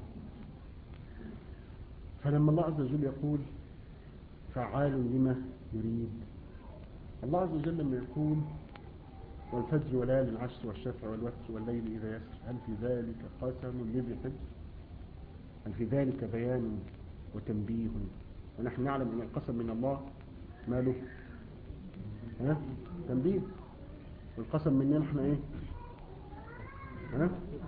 فلما الله عز وجل يقول فعال لما يريد الله عز وجل لما يقول والفجر وليال العشر والشفع والوتر والليل إذا يسر هل في ذلك قسم لذي حجر هل في ذلك بيان وتنبيه ونحن نعلم أن القسم من الله ما له ها؟ تنبيه والقسم مننا نحن ايه ها؟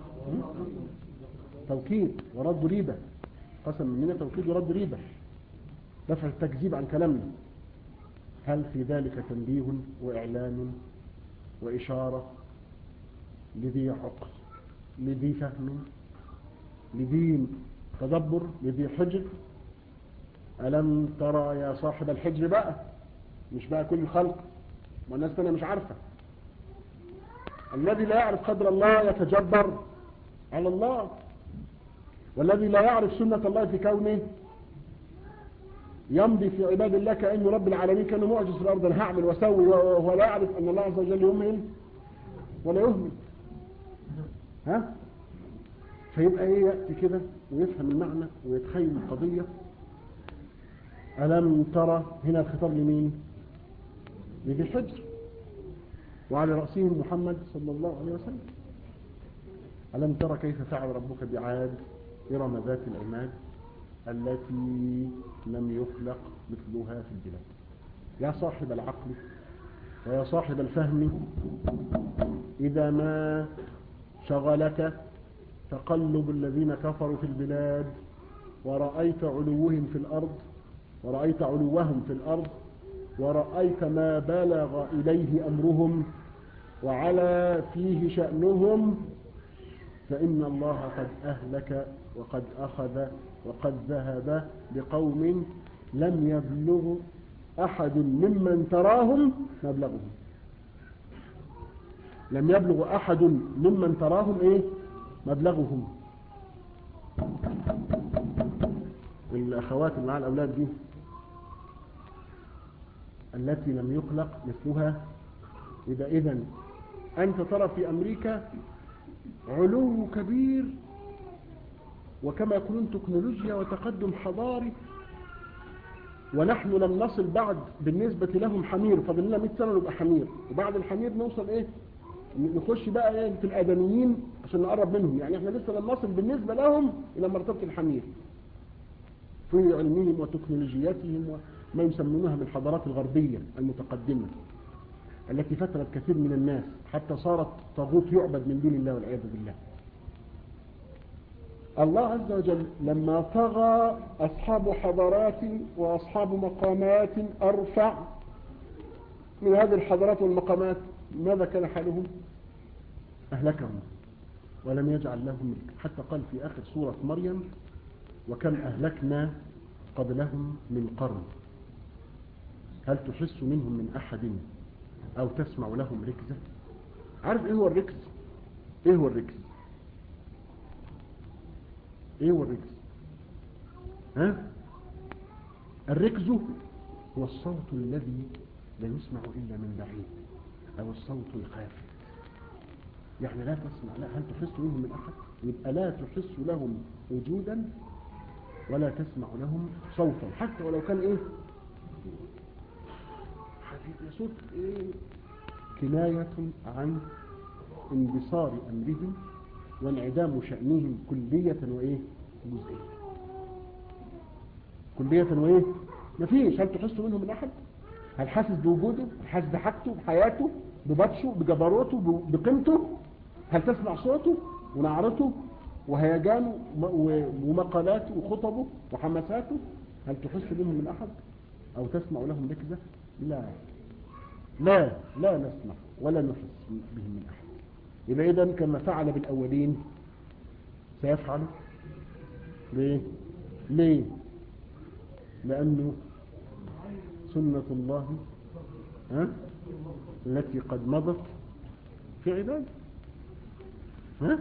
توكيد ورد ريبة قسم مننا توكيد ورد ريبة دفع التكذيب عن كلامنا هل في ذلك تنبيه وإعلان وإشارة لذي عقل لذي فهم لذي تدبر لذي حجر ألم ترى يا صاحب الحجر بقى مش بقى كل الخلق والناس تانية مش عارفة الذي لا يعرف قدر الله يتجبر على الله والذي لا يعرف سنة الله في كونه يمضي في عباد الله كأنه رب العالمين كأنه معجز في الأرض أنا هعمل وأسوي وهو لا يعرف أن الله عز وجل يهمل ولا يهمل ها فيبقى ايه يأتي كده ويفهم المعنى ويتخيل القضية ألم ترى هنا الخطاب لمين لذي الحجر وعلى رأسهم محمد صلى الله عليه وسلم ألم ترى كيف فعل ربك بعاد إرم ذات العماد التي لم يخلق مثلها في البلاد يا صاحب العقل ويا صاحب الفهم إذا ما شغلك تقلب الذين كفروا في البلاد ورأيت علوهم في الأرض ورأيت علوهم في الأرض ورأيت ما بلغ إليه أمرهم وعلى فيه شأنهم فإن الله قد أهلك وقد أخذ وقد ذهب بقوم لم يبلغ أحد ممن تراهم مبلغهم لم يبلغ أحد ممن تراهم إيه مبلغهم الأخوات اللي مع الأولاد دي التي لم يخلق مثلها إذا إذن أنت ترى في أمريكا علو كبير وكما يقولون تكنولوجيا وتقدم حضاري ونحن لم نصل بعد بالنسبة لهم حمير فاضل لنا 100 سنة نبقى حمير وبعد الحمير نوصل ايه نخش بقى ايه في الادميين عشان نقرب منهم يعني احنا لسه لم نصل بالنسبة لهم الى مرتبة الحمير في علمهم وتكنولوجياتهم وما يسمونها بالحضارات الغربية المتقدمة التي فترت كثير من الناس حتى صارت طاغوت يعبد من دون الله والعياذ بالله الله عز وجل لما طغى أصحاب حضارات وأصحاب مقامات أرفع من هذه الحضارات والمقامات ماذا كان حالهم أهلكهم ولم يجعل لهم ملك حتى قال في آخر سورة مريم وكم أهلكنا قبلهم من قرن هل تحس منهم من أحد أو تسمع لهم ركزة عارف إيه هو الركز إيه هو الركز إيه هو الركز ها الركز هو الصوت الذي لا يسمع إلا من بعيد أو الصوت الخافت يعني لا تسمع لا هل تحس منهم من أحد يبقى لا تحس لهم وجودا ولا تسمع لهم صوتا حتى ولو كان ايه صوت إيه؟ كناية عن انبصار أمرهم وانعدام شأنهم كلية وإيه جزئية كلية وإيه مفيش هل تحس منهم من أحد هل حاسس بوجوده هل حاسس بحاجته بحياته ببطشه بجبروته بقيمته هل تسمع صوته ونعرته وهيجانه ومقالاته وخطبه وحماساته هل تحس بهم من أحد أو تسمع لهم ركزة لا لا لا نسمع ولا نحس بهم من أحد إذا إذن كما فعل بالأولين سيفعل ليه ليه لأنه سنة الله ها؟ التي قد مضت في عباده ها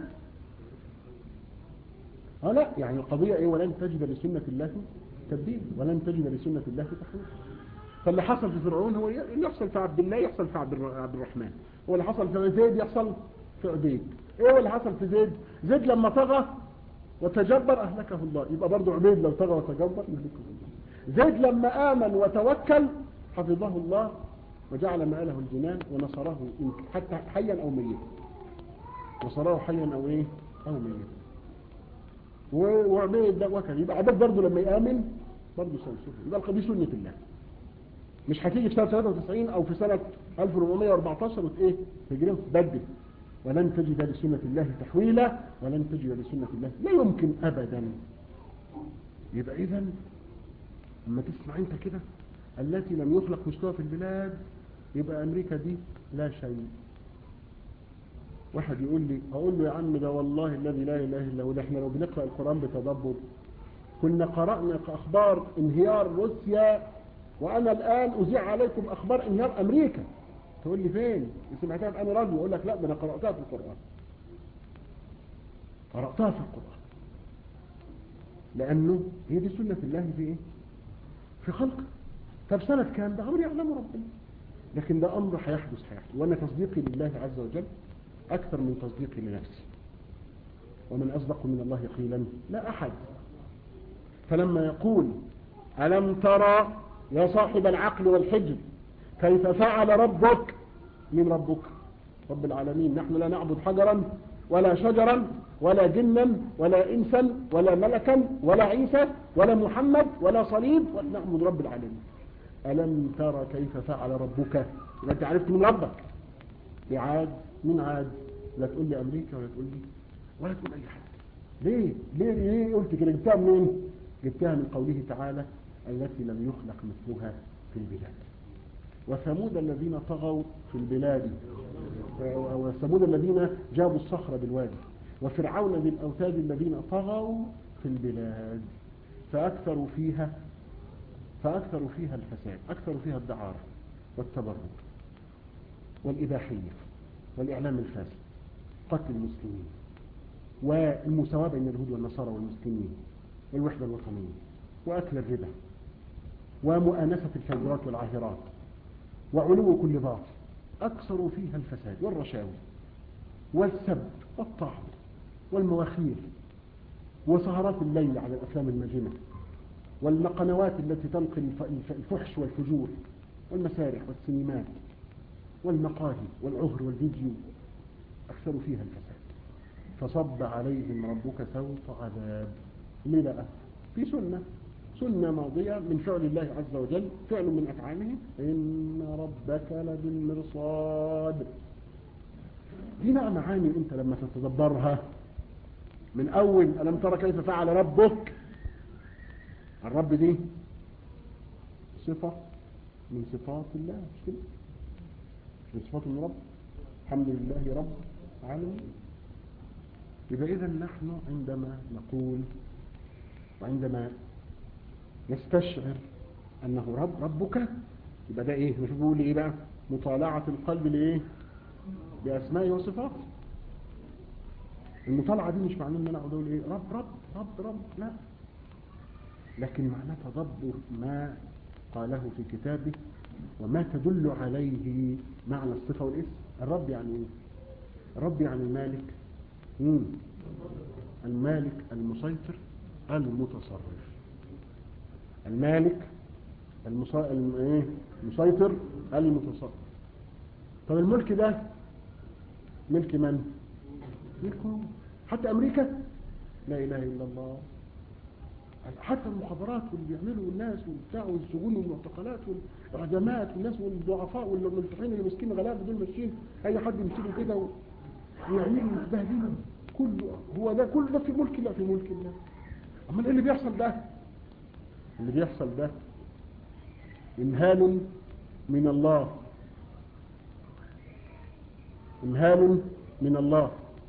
اه لا يعني القضية ايه ولن تجد لسنة الله تبديل ولن تجد لسنة الله تحويل فاللي حصل في فرعون هو يحصل في عبد الله يحصل في عبد الرحمن هو اللي حصل في زيد يحصل في عبيد ايه اللي حصل في زيد زيد لما طغى وتجبر اهلكه الله يبقى برضه عبيد لو طغى وتجبر يهلكه الله زيد لما امن وتوكل حفظه الله وجعل مآله الجنان ونصره حتى حيا او ميتا نصره حيا او ايه او ميتا وعبيد ده وكذا يبقى عبيد برضه لما يامن برضه سينصره يبقى القضيه سنه الله مش هتيجي في سنه 93 او في سنه 1414 وت ايه تجري تبدل ولن تجد لسنة الله تحويلا ولن تجد لسنة الله لا يمكن أبدا يبقى إذا لما تسمع أنت كده التي لم يخلق مستوى في البلاد يبقى أمريكا دي لا شيء واحد يقول لي أقول له يا عم ده والله الذي لا إله إلا هو ده احنا لو بنقرأ القرآن بتدبر كنا قرأنا أخبار انهيار روسيا وأنا الآن أذيع عليكم أخبار انهيار أمريكا تقول لي فين سمعتها في أنا راديو أقول لك لا ده أنا قرأتها في القرآن قرأتها في القرآن لأنه هي دي سنة الله في إيه في خلقه طب سنة كام ده أمر يعلمه ربنا لكن ده أمر هيحدث هيحدث وأنا تصديقي لله عز وجل أكثر من تصديقي لنفسي ومن أصدق من الله قيلا لا أحد فلما يقول ألم ترى يا صاحب العقل والحجر كيف فعل ربك من ربك رب العالمين نحن لا نعبد حجرا ولا شجرا ولا جنا ولا إنسا ولا ملكا ولا عيسى ولا محمد ولا صليب نعبد رب العالمين ألم ترى كيف فعل ربك إذا أنت عرفت من ربك عاد من عاد لا تقول لي أمريكا ولا تقول لي ولا تقول أي حد ليه ليه ليه قلت كده جبتها منين جبتها من قوله تعالى التي لم يخلق مثلها في البلاد وثمود الذين طغوا في البلاد وثمود الذين جابوا الصخر بالوادي وفرعون ذي الأوتاد الذين طغوا في البلاد فأكثروا فيها فأكثروا فيها الفساد أكثروا فيها الدعارة والتبرج والإباحية والإعلام الفاسد قتل المسلمين والمساواة بين اليهود والنصارى والمسلمين والوحدة الوطنية وأكل الربا ومؤانسة الفجرات والعاهرات وعلو كل باطل أكثروا فيها الفساد والرشاوي والسب والطعن والمواخير وسهرات الليل على الأفلام المجنة والقنوات التي تنقل الفحش والفجور والمسارح والسينمات والمقاهي والعهر والفيديو أكثروا فيها الفساد فصب عليهم ربك سوط عذاب ليه بقى في سنة سنة ماضية من فعل الله عز وجل فعل من أفعاله إن ربك لبالمرصاد دي بقى معاني أنت لما تتدبرها من أول ألم ترى كيف فعل ربك الرب دي صفة من صفات الله مش كده من صفات الرب الحمد لله رب العالمين يبقى إذا نحن عندما نقول وعندما نستشعر أنه رب ربك يبقى ده إيه مش بيقول إيه بقى مطالعة القلب لإيه بأسمائه وصفاته المطالعة دي مش معناه ان انا اقول ايه رب رب رب رب لا لكن معناه تدبر ما قاله في كتابه وما تدل عليه معنى الصفة والاسم الرب يعني ايه الرب يعني المالك مم. المالك المسيطر المتصرف المالك المص... الم... ايه المسيطر المتصرف طب الملك ده ملك من ملكهم حتى امريكا لا اله الا الله حتى المخابرات واللي بيعملوا الناس والبتاع والسجون والمعتقلات والاعدامات والناس والضعفاء والملتحين اللي مسكين غلابه دول ماشيين اي حد يمسكوا كده ويعملوا يبهدلوا كله هو ده كل ده في ملك الله في ملك الله أما ايه اللي بيحصل ده اللي بيحصل ده إمهال من الله إمهال من الله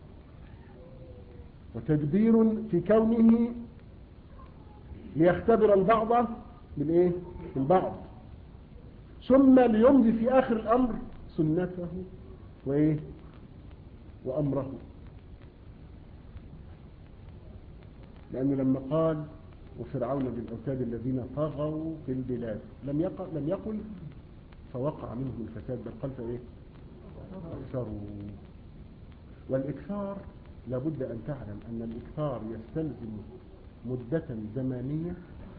وتدبير في كونه ليختبر البعض بالإيه؟ بالبعض ثم ليمضي في آخر الأمر سنته وإيه؟ وأمره لأنه لما قال وفرعون بالأوتاد الذين طغوا في البلاد لم يقل, لم يقل فوقع منهم الفساد بل قال فإيه أكثروا والإكثار لابد أن تعلم أن الإكثار يستلزم مدة زمانية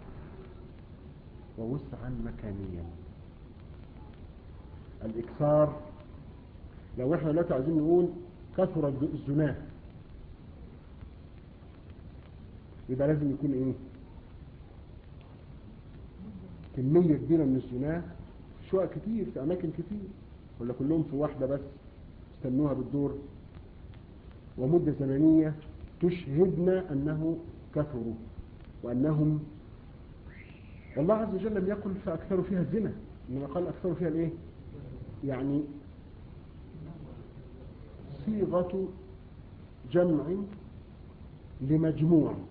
ووسعا مكانيا الإكثار لو احنا لا عايزين نقول كثر الزناه يبقى لازم يكون ايه كمية كبيرة من الزناه في شقق كتير في أماكن كتير ولا كلهم في واحدة بس استنوها بالدور ومدة زمنية تشهدنا أنه كثروا وأنهم والله عز وجل لم يقل فأكثروا فيها الزنا إنما قال أكثروا فيها الإيه يعني صيغة جمع لمجموع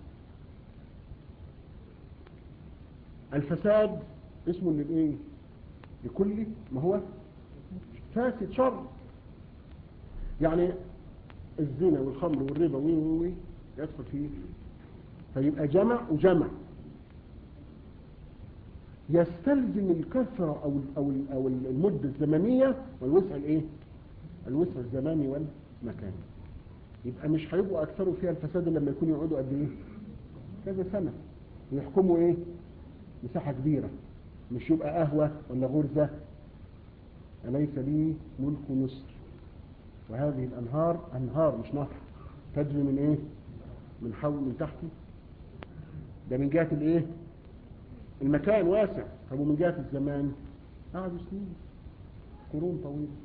الفساد اسمه للايه لكل ما هو فاسد شر يعني الزنا والخمر والربا وي وي وي يدخل فيه فيبقى جمع وجمع يستلزم الكثرة أو أو أو المدة الزمنية والوسع الإيه؟ الوسع الزماني والمكاني يبقى مش هيبقوا أكثروا فيها الفساد لما يكونوا يقعدوا قد إيه؟ كذا سنة ويحكموا إيه؟ مساحة كبيرة مش يبقى قهوة ولا غرزة أليس لي ملك مصر وهذه الأنهار أنهار مش نهر تجري من إيه من حول من تحتي ده من جهة الإيه المكان واسع طب ومن جهة الزمان قعدوا سنين قرون طويلة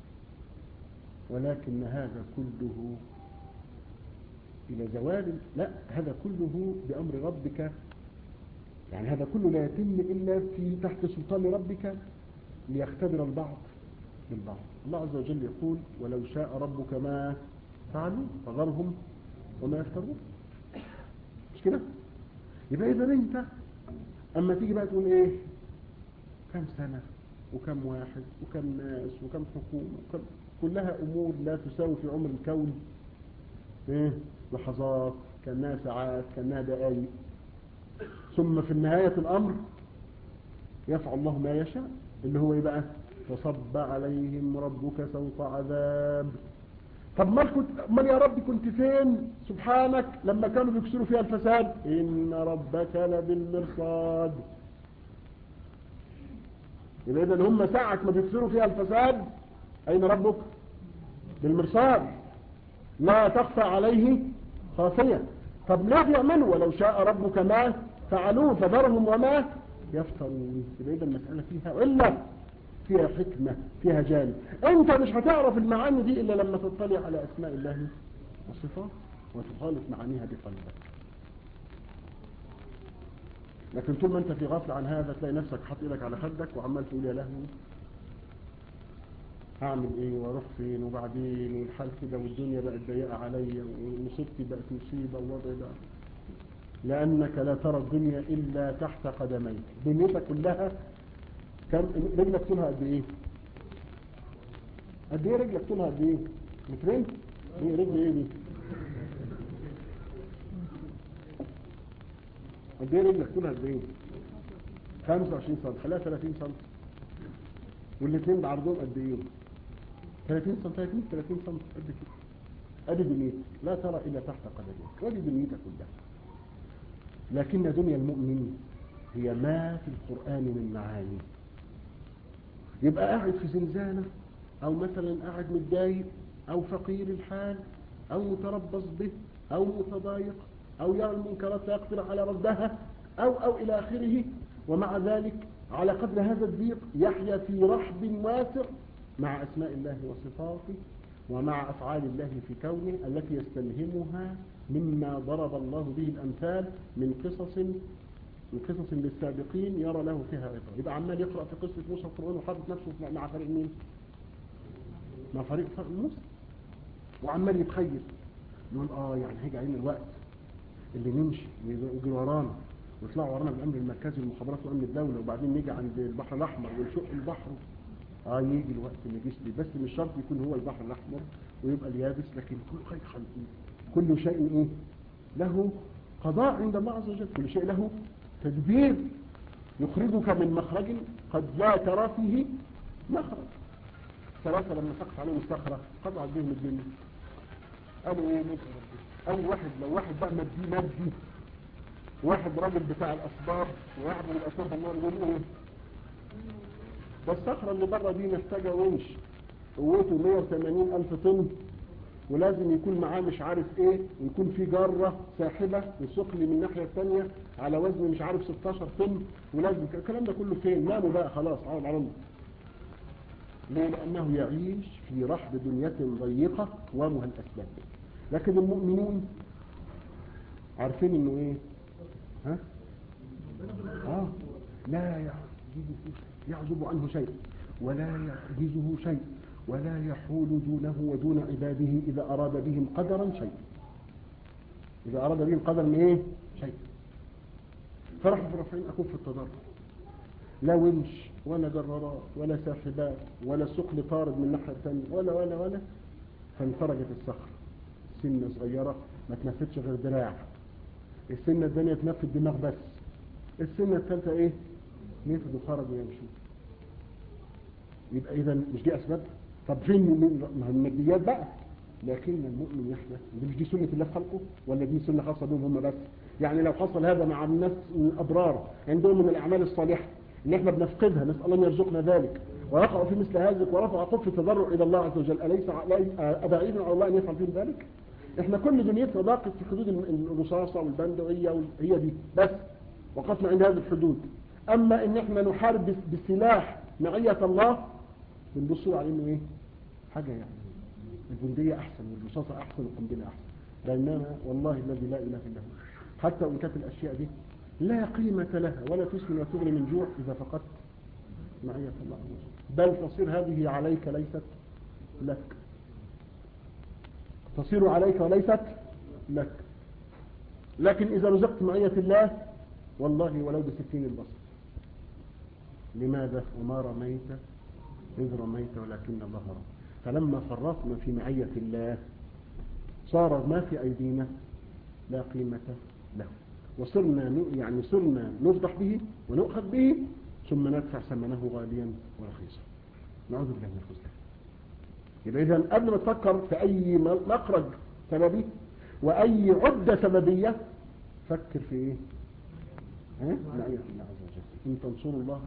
ولكن هذا كله إلى زوال لا هذا كله بأمر ربك يعني هذا كله لا يتم إلا في تحت سلطان ربك ليختبر البعض بالبعض الله عز وجل يقول ولو شاء ربك ما فعلوا فذرهم وما يفترون مش كده يبقى إذا أنت أما تيجي بقى تقول إيه كم سنة وكم واحد وكم ناس وكم حكومة وكم كلها أمور لا تساوي في عمر الكون إيه لحظات كأنها ساعات كأنها دقائق ثم في نهاية الأمر يفعل الله ما يشاء اللي هو ايه بقى فصب عليهم ربك سوط عذاب طب ما كنت من يا ربي كنت فين سبحانك لما كانوا بيكسروا فيها الفساد إن ربك لبالمرصاد يبقى إذا هم ساعة ما بيكسروا فيها الفساد أين ربك بالمرصاد لا تخفى عليه خافية طب ليه بيعملوا ولو شاء ربك ما فعلوه فذرهم وما يفترون يبقى إذا المسألة فيها إلا فيها حكمة فيها جانب انت مش هتعرف المعاني دي الا لما تطلع على اسماء الله وصفاته وتخالط معانيها بقلبك لكن طول ما انت في غفلة عن هذا تلاقي نفسك حاط ايدك على خدك وعمال تقول يا لهوي هعمل ايه واروح فين وبعدين والحال كده والدنيا بقت ضيقه عليا ومصيبتي بقت مصيبه ووضعي بقى لانك لا ترى الدنيا الا تحت قدميك دنيتك كلها كم رجلك طولها قد ايه قد ايه رجلك طولها قد ايه مترين ايه رجل ايه دي قد ايه رجلك طولها قد ايه 25 سم خليها 30 سم والاثنين بعرضهم قد ايه 30 سم 30 30 سم قد كده ادي دنيتك لا ترى الا تحت قدميك وادي دنيتك كلها لكن دنيا المؤمن هي ما في القرآن من معاني يبقى قاعد في زنزانة او مثلا قاعد متضايق او فقير الحال او متربص به او متضايق او يرى المنكرات لا يقدر على ردها او او الى اخره ومع ذلك على قدر هذا الضيق يحيا في رحب واسع مع اسماء الله وصفاته ومع أفعال الله في كونه التي يستلهمها مما ضرب الله به الأمثال من قصص من قصص للسابقين يرى له فيها عبرة يبقى عمال يقرأ في قصة موسى القرآن وحاطط نفسه مع فريق مين؟ مع فريق موسى وعمال يتخيل يقول اه يعني هيجي علينا الوقت اللي نمشي ويجي ورانا ويطلعوا ورانا بالامر المركزي للمخابرات وامن الدوله وبعدين نيجي عند البحر الاحمر ونشق البحر اه يجي الوقت اللي يجيش لي بس مش شرط يكون هو البحر الاحمر ويبقى اليابس لكن كل خير خلقي كل شيء ايه له قضاء عند الله عز وجل كل شيء له تدبير يخرجك من مخرج قد لا ترى فيه مخرج ثلاثة لما سقط عليهم الصخرة قطعت بهم الدنيا قالوا ايه اول واحد لو واحد بقى مادي مادي واحد راجل بتاع الاسباب وواحد من الاسباب الله يقول ايه ده الصخرة اللي بره دي محتاجة ونش قوته 180 الف طن ولازم يكون معاه مش عارف ايه ويكون في جارة ساحبة وثقل من الناحية الثانية على وزن مش عارف 16 طن ولازم الكلام ده كله فين ناموا بقى خلاص عود على الله ليه لأنه يعيش في رحب دنيا ضيقة وامها الأسباب لكن المؤمنون عارفين انه ايه ها اه لا يعجزه يعزب عنه شيء ولا يعجزه شيء ولا يحول دونه ودون عباده إذا أراد بهم قدرا شيء إذا أراد بهم قدر من إيه شيء فرح برفعين أكف التضرع لا ونش ولا جرارات ولا ساحبات ولا سقل طارد من الناحية الثانية ولا ولا ولا فانفرجت الصخرة سنة صغيرة ما تنفتش غير دراع السنة الثانية تنفذ دماغ بس السنة الثالثة ايه نفذ وخرج ويمشي يبقى اذا مش دي اسباب طب فين ما الماديات بقى لكن المؤمن يحدث دي مش دي سنة الله في خلقه ولا دي سنة خاصة بهم هم بس يعني لو حصل هذا مع الناس الأبرار عندهم من الأعمال الصالحة ان احنا بنفقدها نسأل الله ان يرزقنا ذلك ويقع في مثل هذا ورفع قف التضرع الى الله عز وجل أليس أبعيد على الله ان يفعل فيهم ذلك احنا كل دنيتنا ضاقت في حدود الرصاصة والبندقية هي دي بس وقفنا عند هذه الحدود اما ان احنا نحارب بسلاح معية الله بنبص على انه ايه حاجة يعني البندية احسن والرصاصة احسن والقنبلة احسن بينما والله الذي لا اله الا هو حتى وان كانت الاشياء دي لا قيمة لها ولا تسمن وتغني من جوع اذا فقدت معية الله عز وجل بل تصير هذه عليك ليست لك تصير عليك وليست لك لكن اذا رزقت معية الله والله ولو بستين البصر لماذا وما رميت إذ رميت ولكن الله رمى فلما فرطنا في معية الله صار ما في أيدينا لا قيمة له وصرنا يعني صرنا نفضح به ونؤخذ به ثم ندفع ثمنه غاليا ورخيصا نعوذ بالله من الخزي يبقى إذا قبل ما تفكر في أي مخرج سببي وأي عدة سببية فكر في إيه؟ ها؟ معية الله عز وجل إن تنصروا الله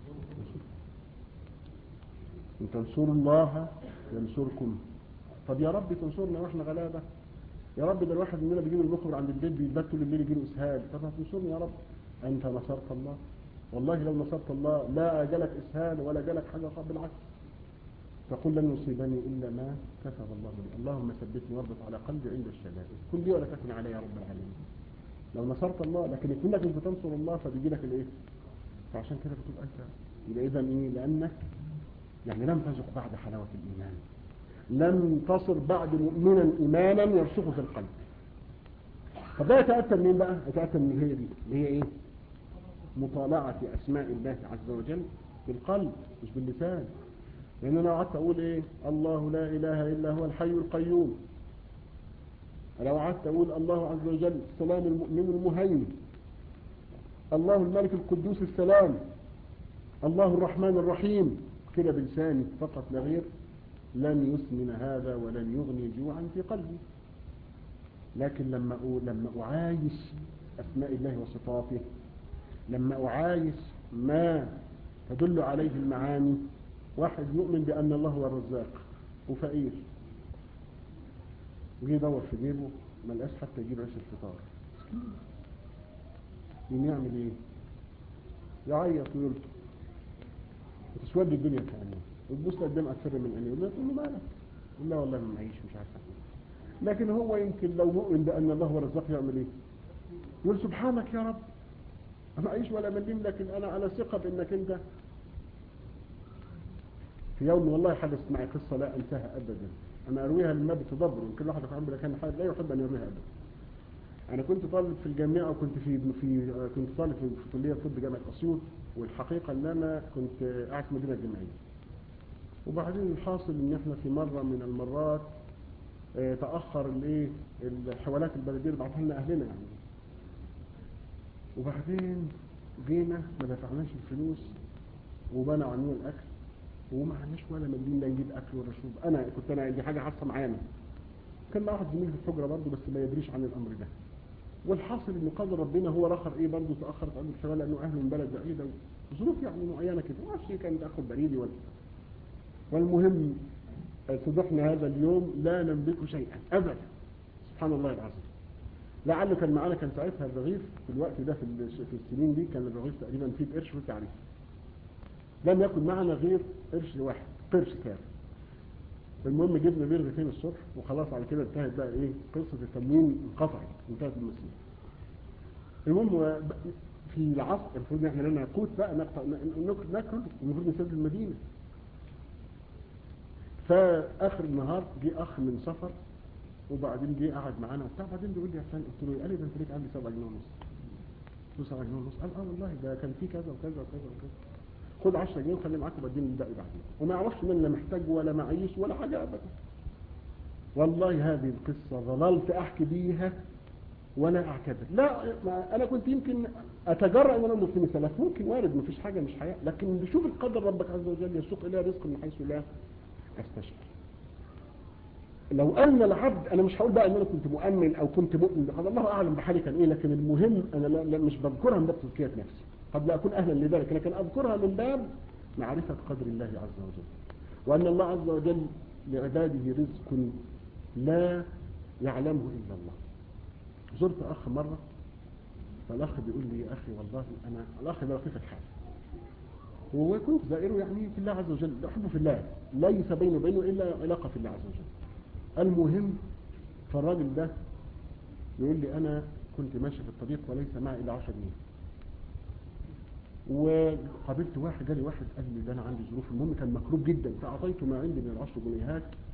إن تنصروا الله ينصركم طب يا رب تنصرنا واحنا غلابة يا رب ده الواحد مننا بيجيب المخبر عند البيت بيتبات طول الليل يجيله اسهال طب هتنصرني يا رب انت نصرت الله والله لو نصرت الله لا جالك اسهال ولا جالك حاجة بالعكس فقل لن يصيبني الا ما كتب الله لي اللهم ثبتني واربط على قلبي عند الشدائد كن لي ولا تكن علي يا رب العالمين لو نصرت الله لكن يكون لك مش بتنصر الله فبيجي لك الايه فعشان كده بتبقى انت يبقى اذا ايه لانك يعني لم تذق بعد حلاوة الإيمان لم تصر بعد مؤمنا إيمانا يرسخ في القلب طب ده يتأتى منين بقى يتأتى من هي دي اللي هي ايه مطالعة أسماء الله عز وجل بالقلب مش باللسان لأن أنا قعدت أقول إيه الله لا إله إلا هو الحي القيوم لو قعدت أقول الله عز وجل السلام المؤمن المهيمن الله الملك القدوس السلام الله الرحمن الرحيم كده بلساني فقط لا غير لن يسمن هذا ولن يغني جوعا في قلبي لكن لما لما أعايش أسماء الله وصفاته لما أعايش ما تدل عليه المعاني واحد يؤمن بأن الله هو الرزاق وفقير وجي يدور في جيبه ما لقاش حتى يجيب عيش الفطار مين يعمل ايه يعيط ويلطم وتسود الدنيا في عينيه وتبص قدام أكثر من عينيه ولا تقول له مالك لا والله ما معيش مش عارف لكن هو يمكن لو مؤمن بأن الله هو الرزاق يعمل ايه يقول سبحانك يا رب ما معيش ولا مليم لكن انا على ثقة بانك انت في يوم والله حدثت معي قصة لا انساها ابدا انا ارويها لما بتدبر يمكن واحد يكون عنده كان حاجة لا يحب ان يرويها ابدا انا كنت طالب في الجامعة وكنت في في كنت طالب في في كلية طب جامعة اسيوط والحقيقة ان انا كنت قاعد في مدينة جامعية وبعدين الحاصل ان احنا في مرة من المرات اه تأخر الايه الحوالات البلدية اللي بعتها لنا اهلنا يعني وبعدين جينا ما دفعناش الفلوس ومنعوا عننا الاكل وما عندناش ولا مليم لا نجيب اكل ولا شرب انا كنت انا دي حاجه حاصله معانا كان مع واحد زميلي في الحجره برضه بس ما يدريش عن الامر ده والحاصل ان قدر ربنا هو رخر ايه برضه تاخرت عنده الشغل لانه اهله من بلد بعيده ظروف يعني معينه كده ما اعرفش كان تاخر بريدي ولا والمهم صدقنا هذا اليوم لا نملك شيئا ابدا سبحان الله العظيم لعله كان معانا كان ساعتها الرغيف في الوقت ده في في السنين دي كان الرغيف تقريبا فيه قرش وفيه تعريف لم يكن معنا غير قرش واحد قرش كامل المهم جبنا بيه رغيفين الصبح وخلاص على كده انتهت بقى ايه قصه التموين انقطعت انتهت المسيره المهم في العصر المفروض ان احنا لنا قوت بقى نقطع ناكل المفروض نسافر المدينه فاخر النهار جه اخ من سفر وبعدين جه قعد معانا وبتاع بعدين بيقول لي يا فلان قلت له قال لي ده انت ليك عندي 7 جنيه ونص قلت له 7 جنيه ونص قال اه والله ده كان في كذا وكذا وكذا وكذا خد 10 جنيه وخلي معاك وبعدين الباقي بعدين وما يعرفش ان انا محتاج ولا معيش ولا حاجه ابدا والله هذه القصه ظللت احكي بيها ولا اعتذر لا ما انا كنت يمكن اتجرأ ان انا اقول في مثالات ممكن وارد ما فيش حاجه مش حياه لكن بشوف القدر ربك عز وجل يسوق اليها رزق من حيث لا استشعر لو ان العبد انا مش هقول بقى ان انا كنت مؤمن او كنت مؤمن قد الله اعلم بحالي كان ايه لكن المهم انا لا لا مش بذكرها من باب تزكيه نفسي قد لا اكون اهلا لذلك لكن اذكرها من باب معرفه قدر الله عز وجل وان الله عز وجل لعباده رزق لا يعلمه الا الله زرت اخ مره فالاخ بيقول لي يا اخي والله انا الاخ ده رفيق الحال وكنت زائره يعني في الله عز وجل احبه في الله ليس بينه وبينه الا علاقه في الله عز وجل المهم فالراجل ده يقول لي انا كنت ماشي في الطريق وليس معي الا 10 جنيه وقابلت واحد جالي واحد قال لي ده انا عندي ظروف المهم كان مكروب جدا فاعطيته ما عندي من العشر جنيهات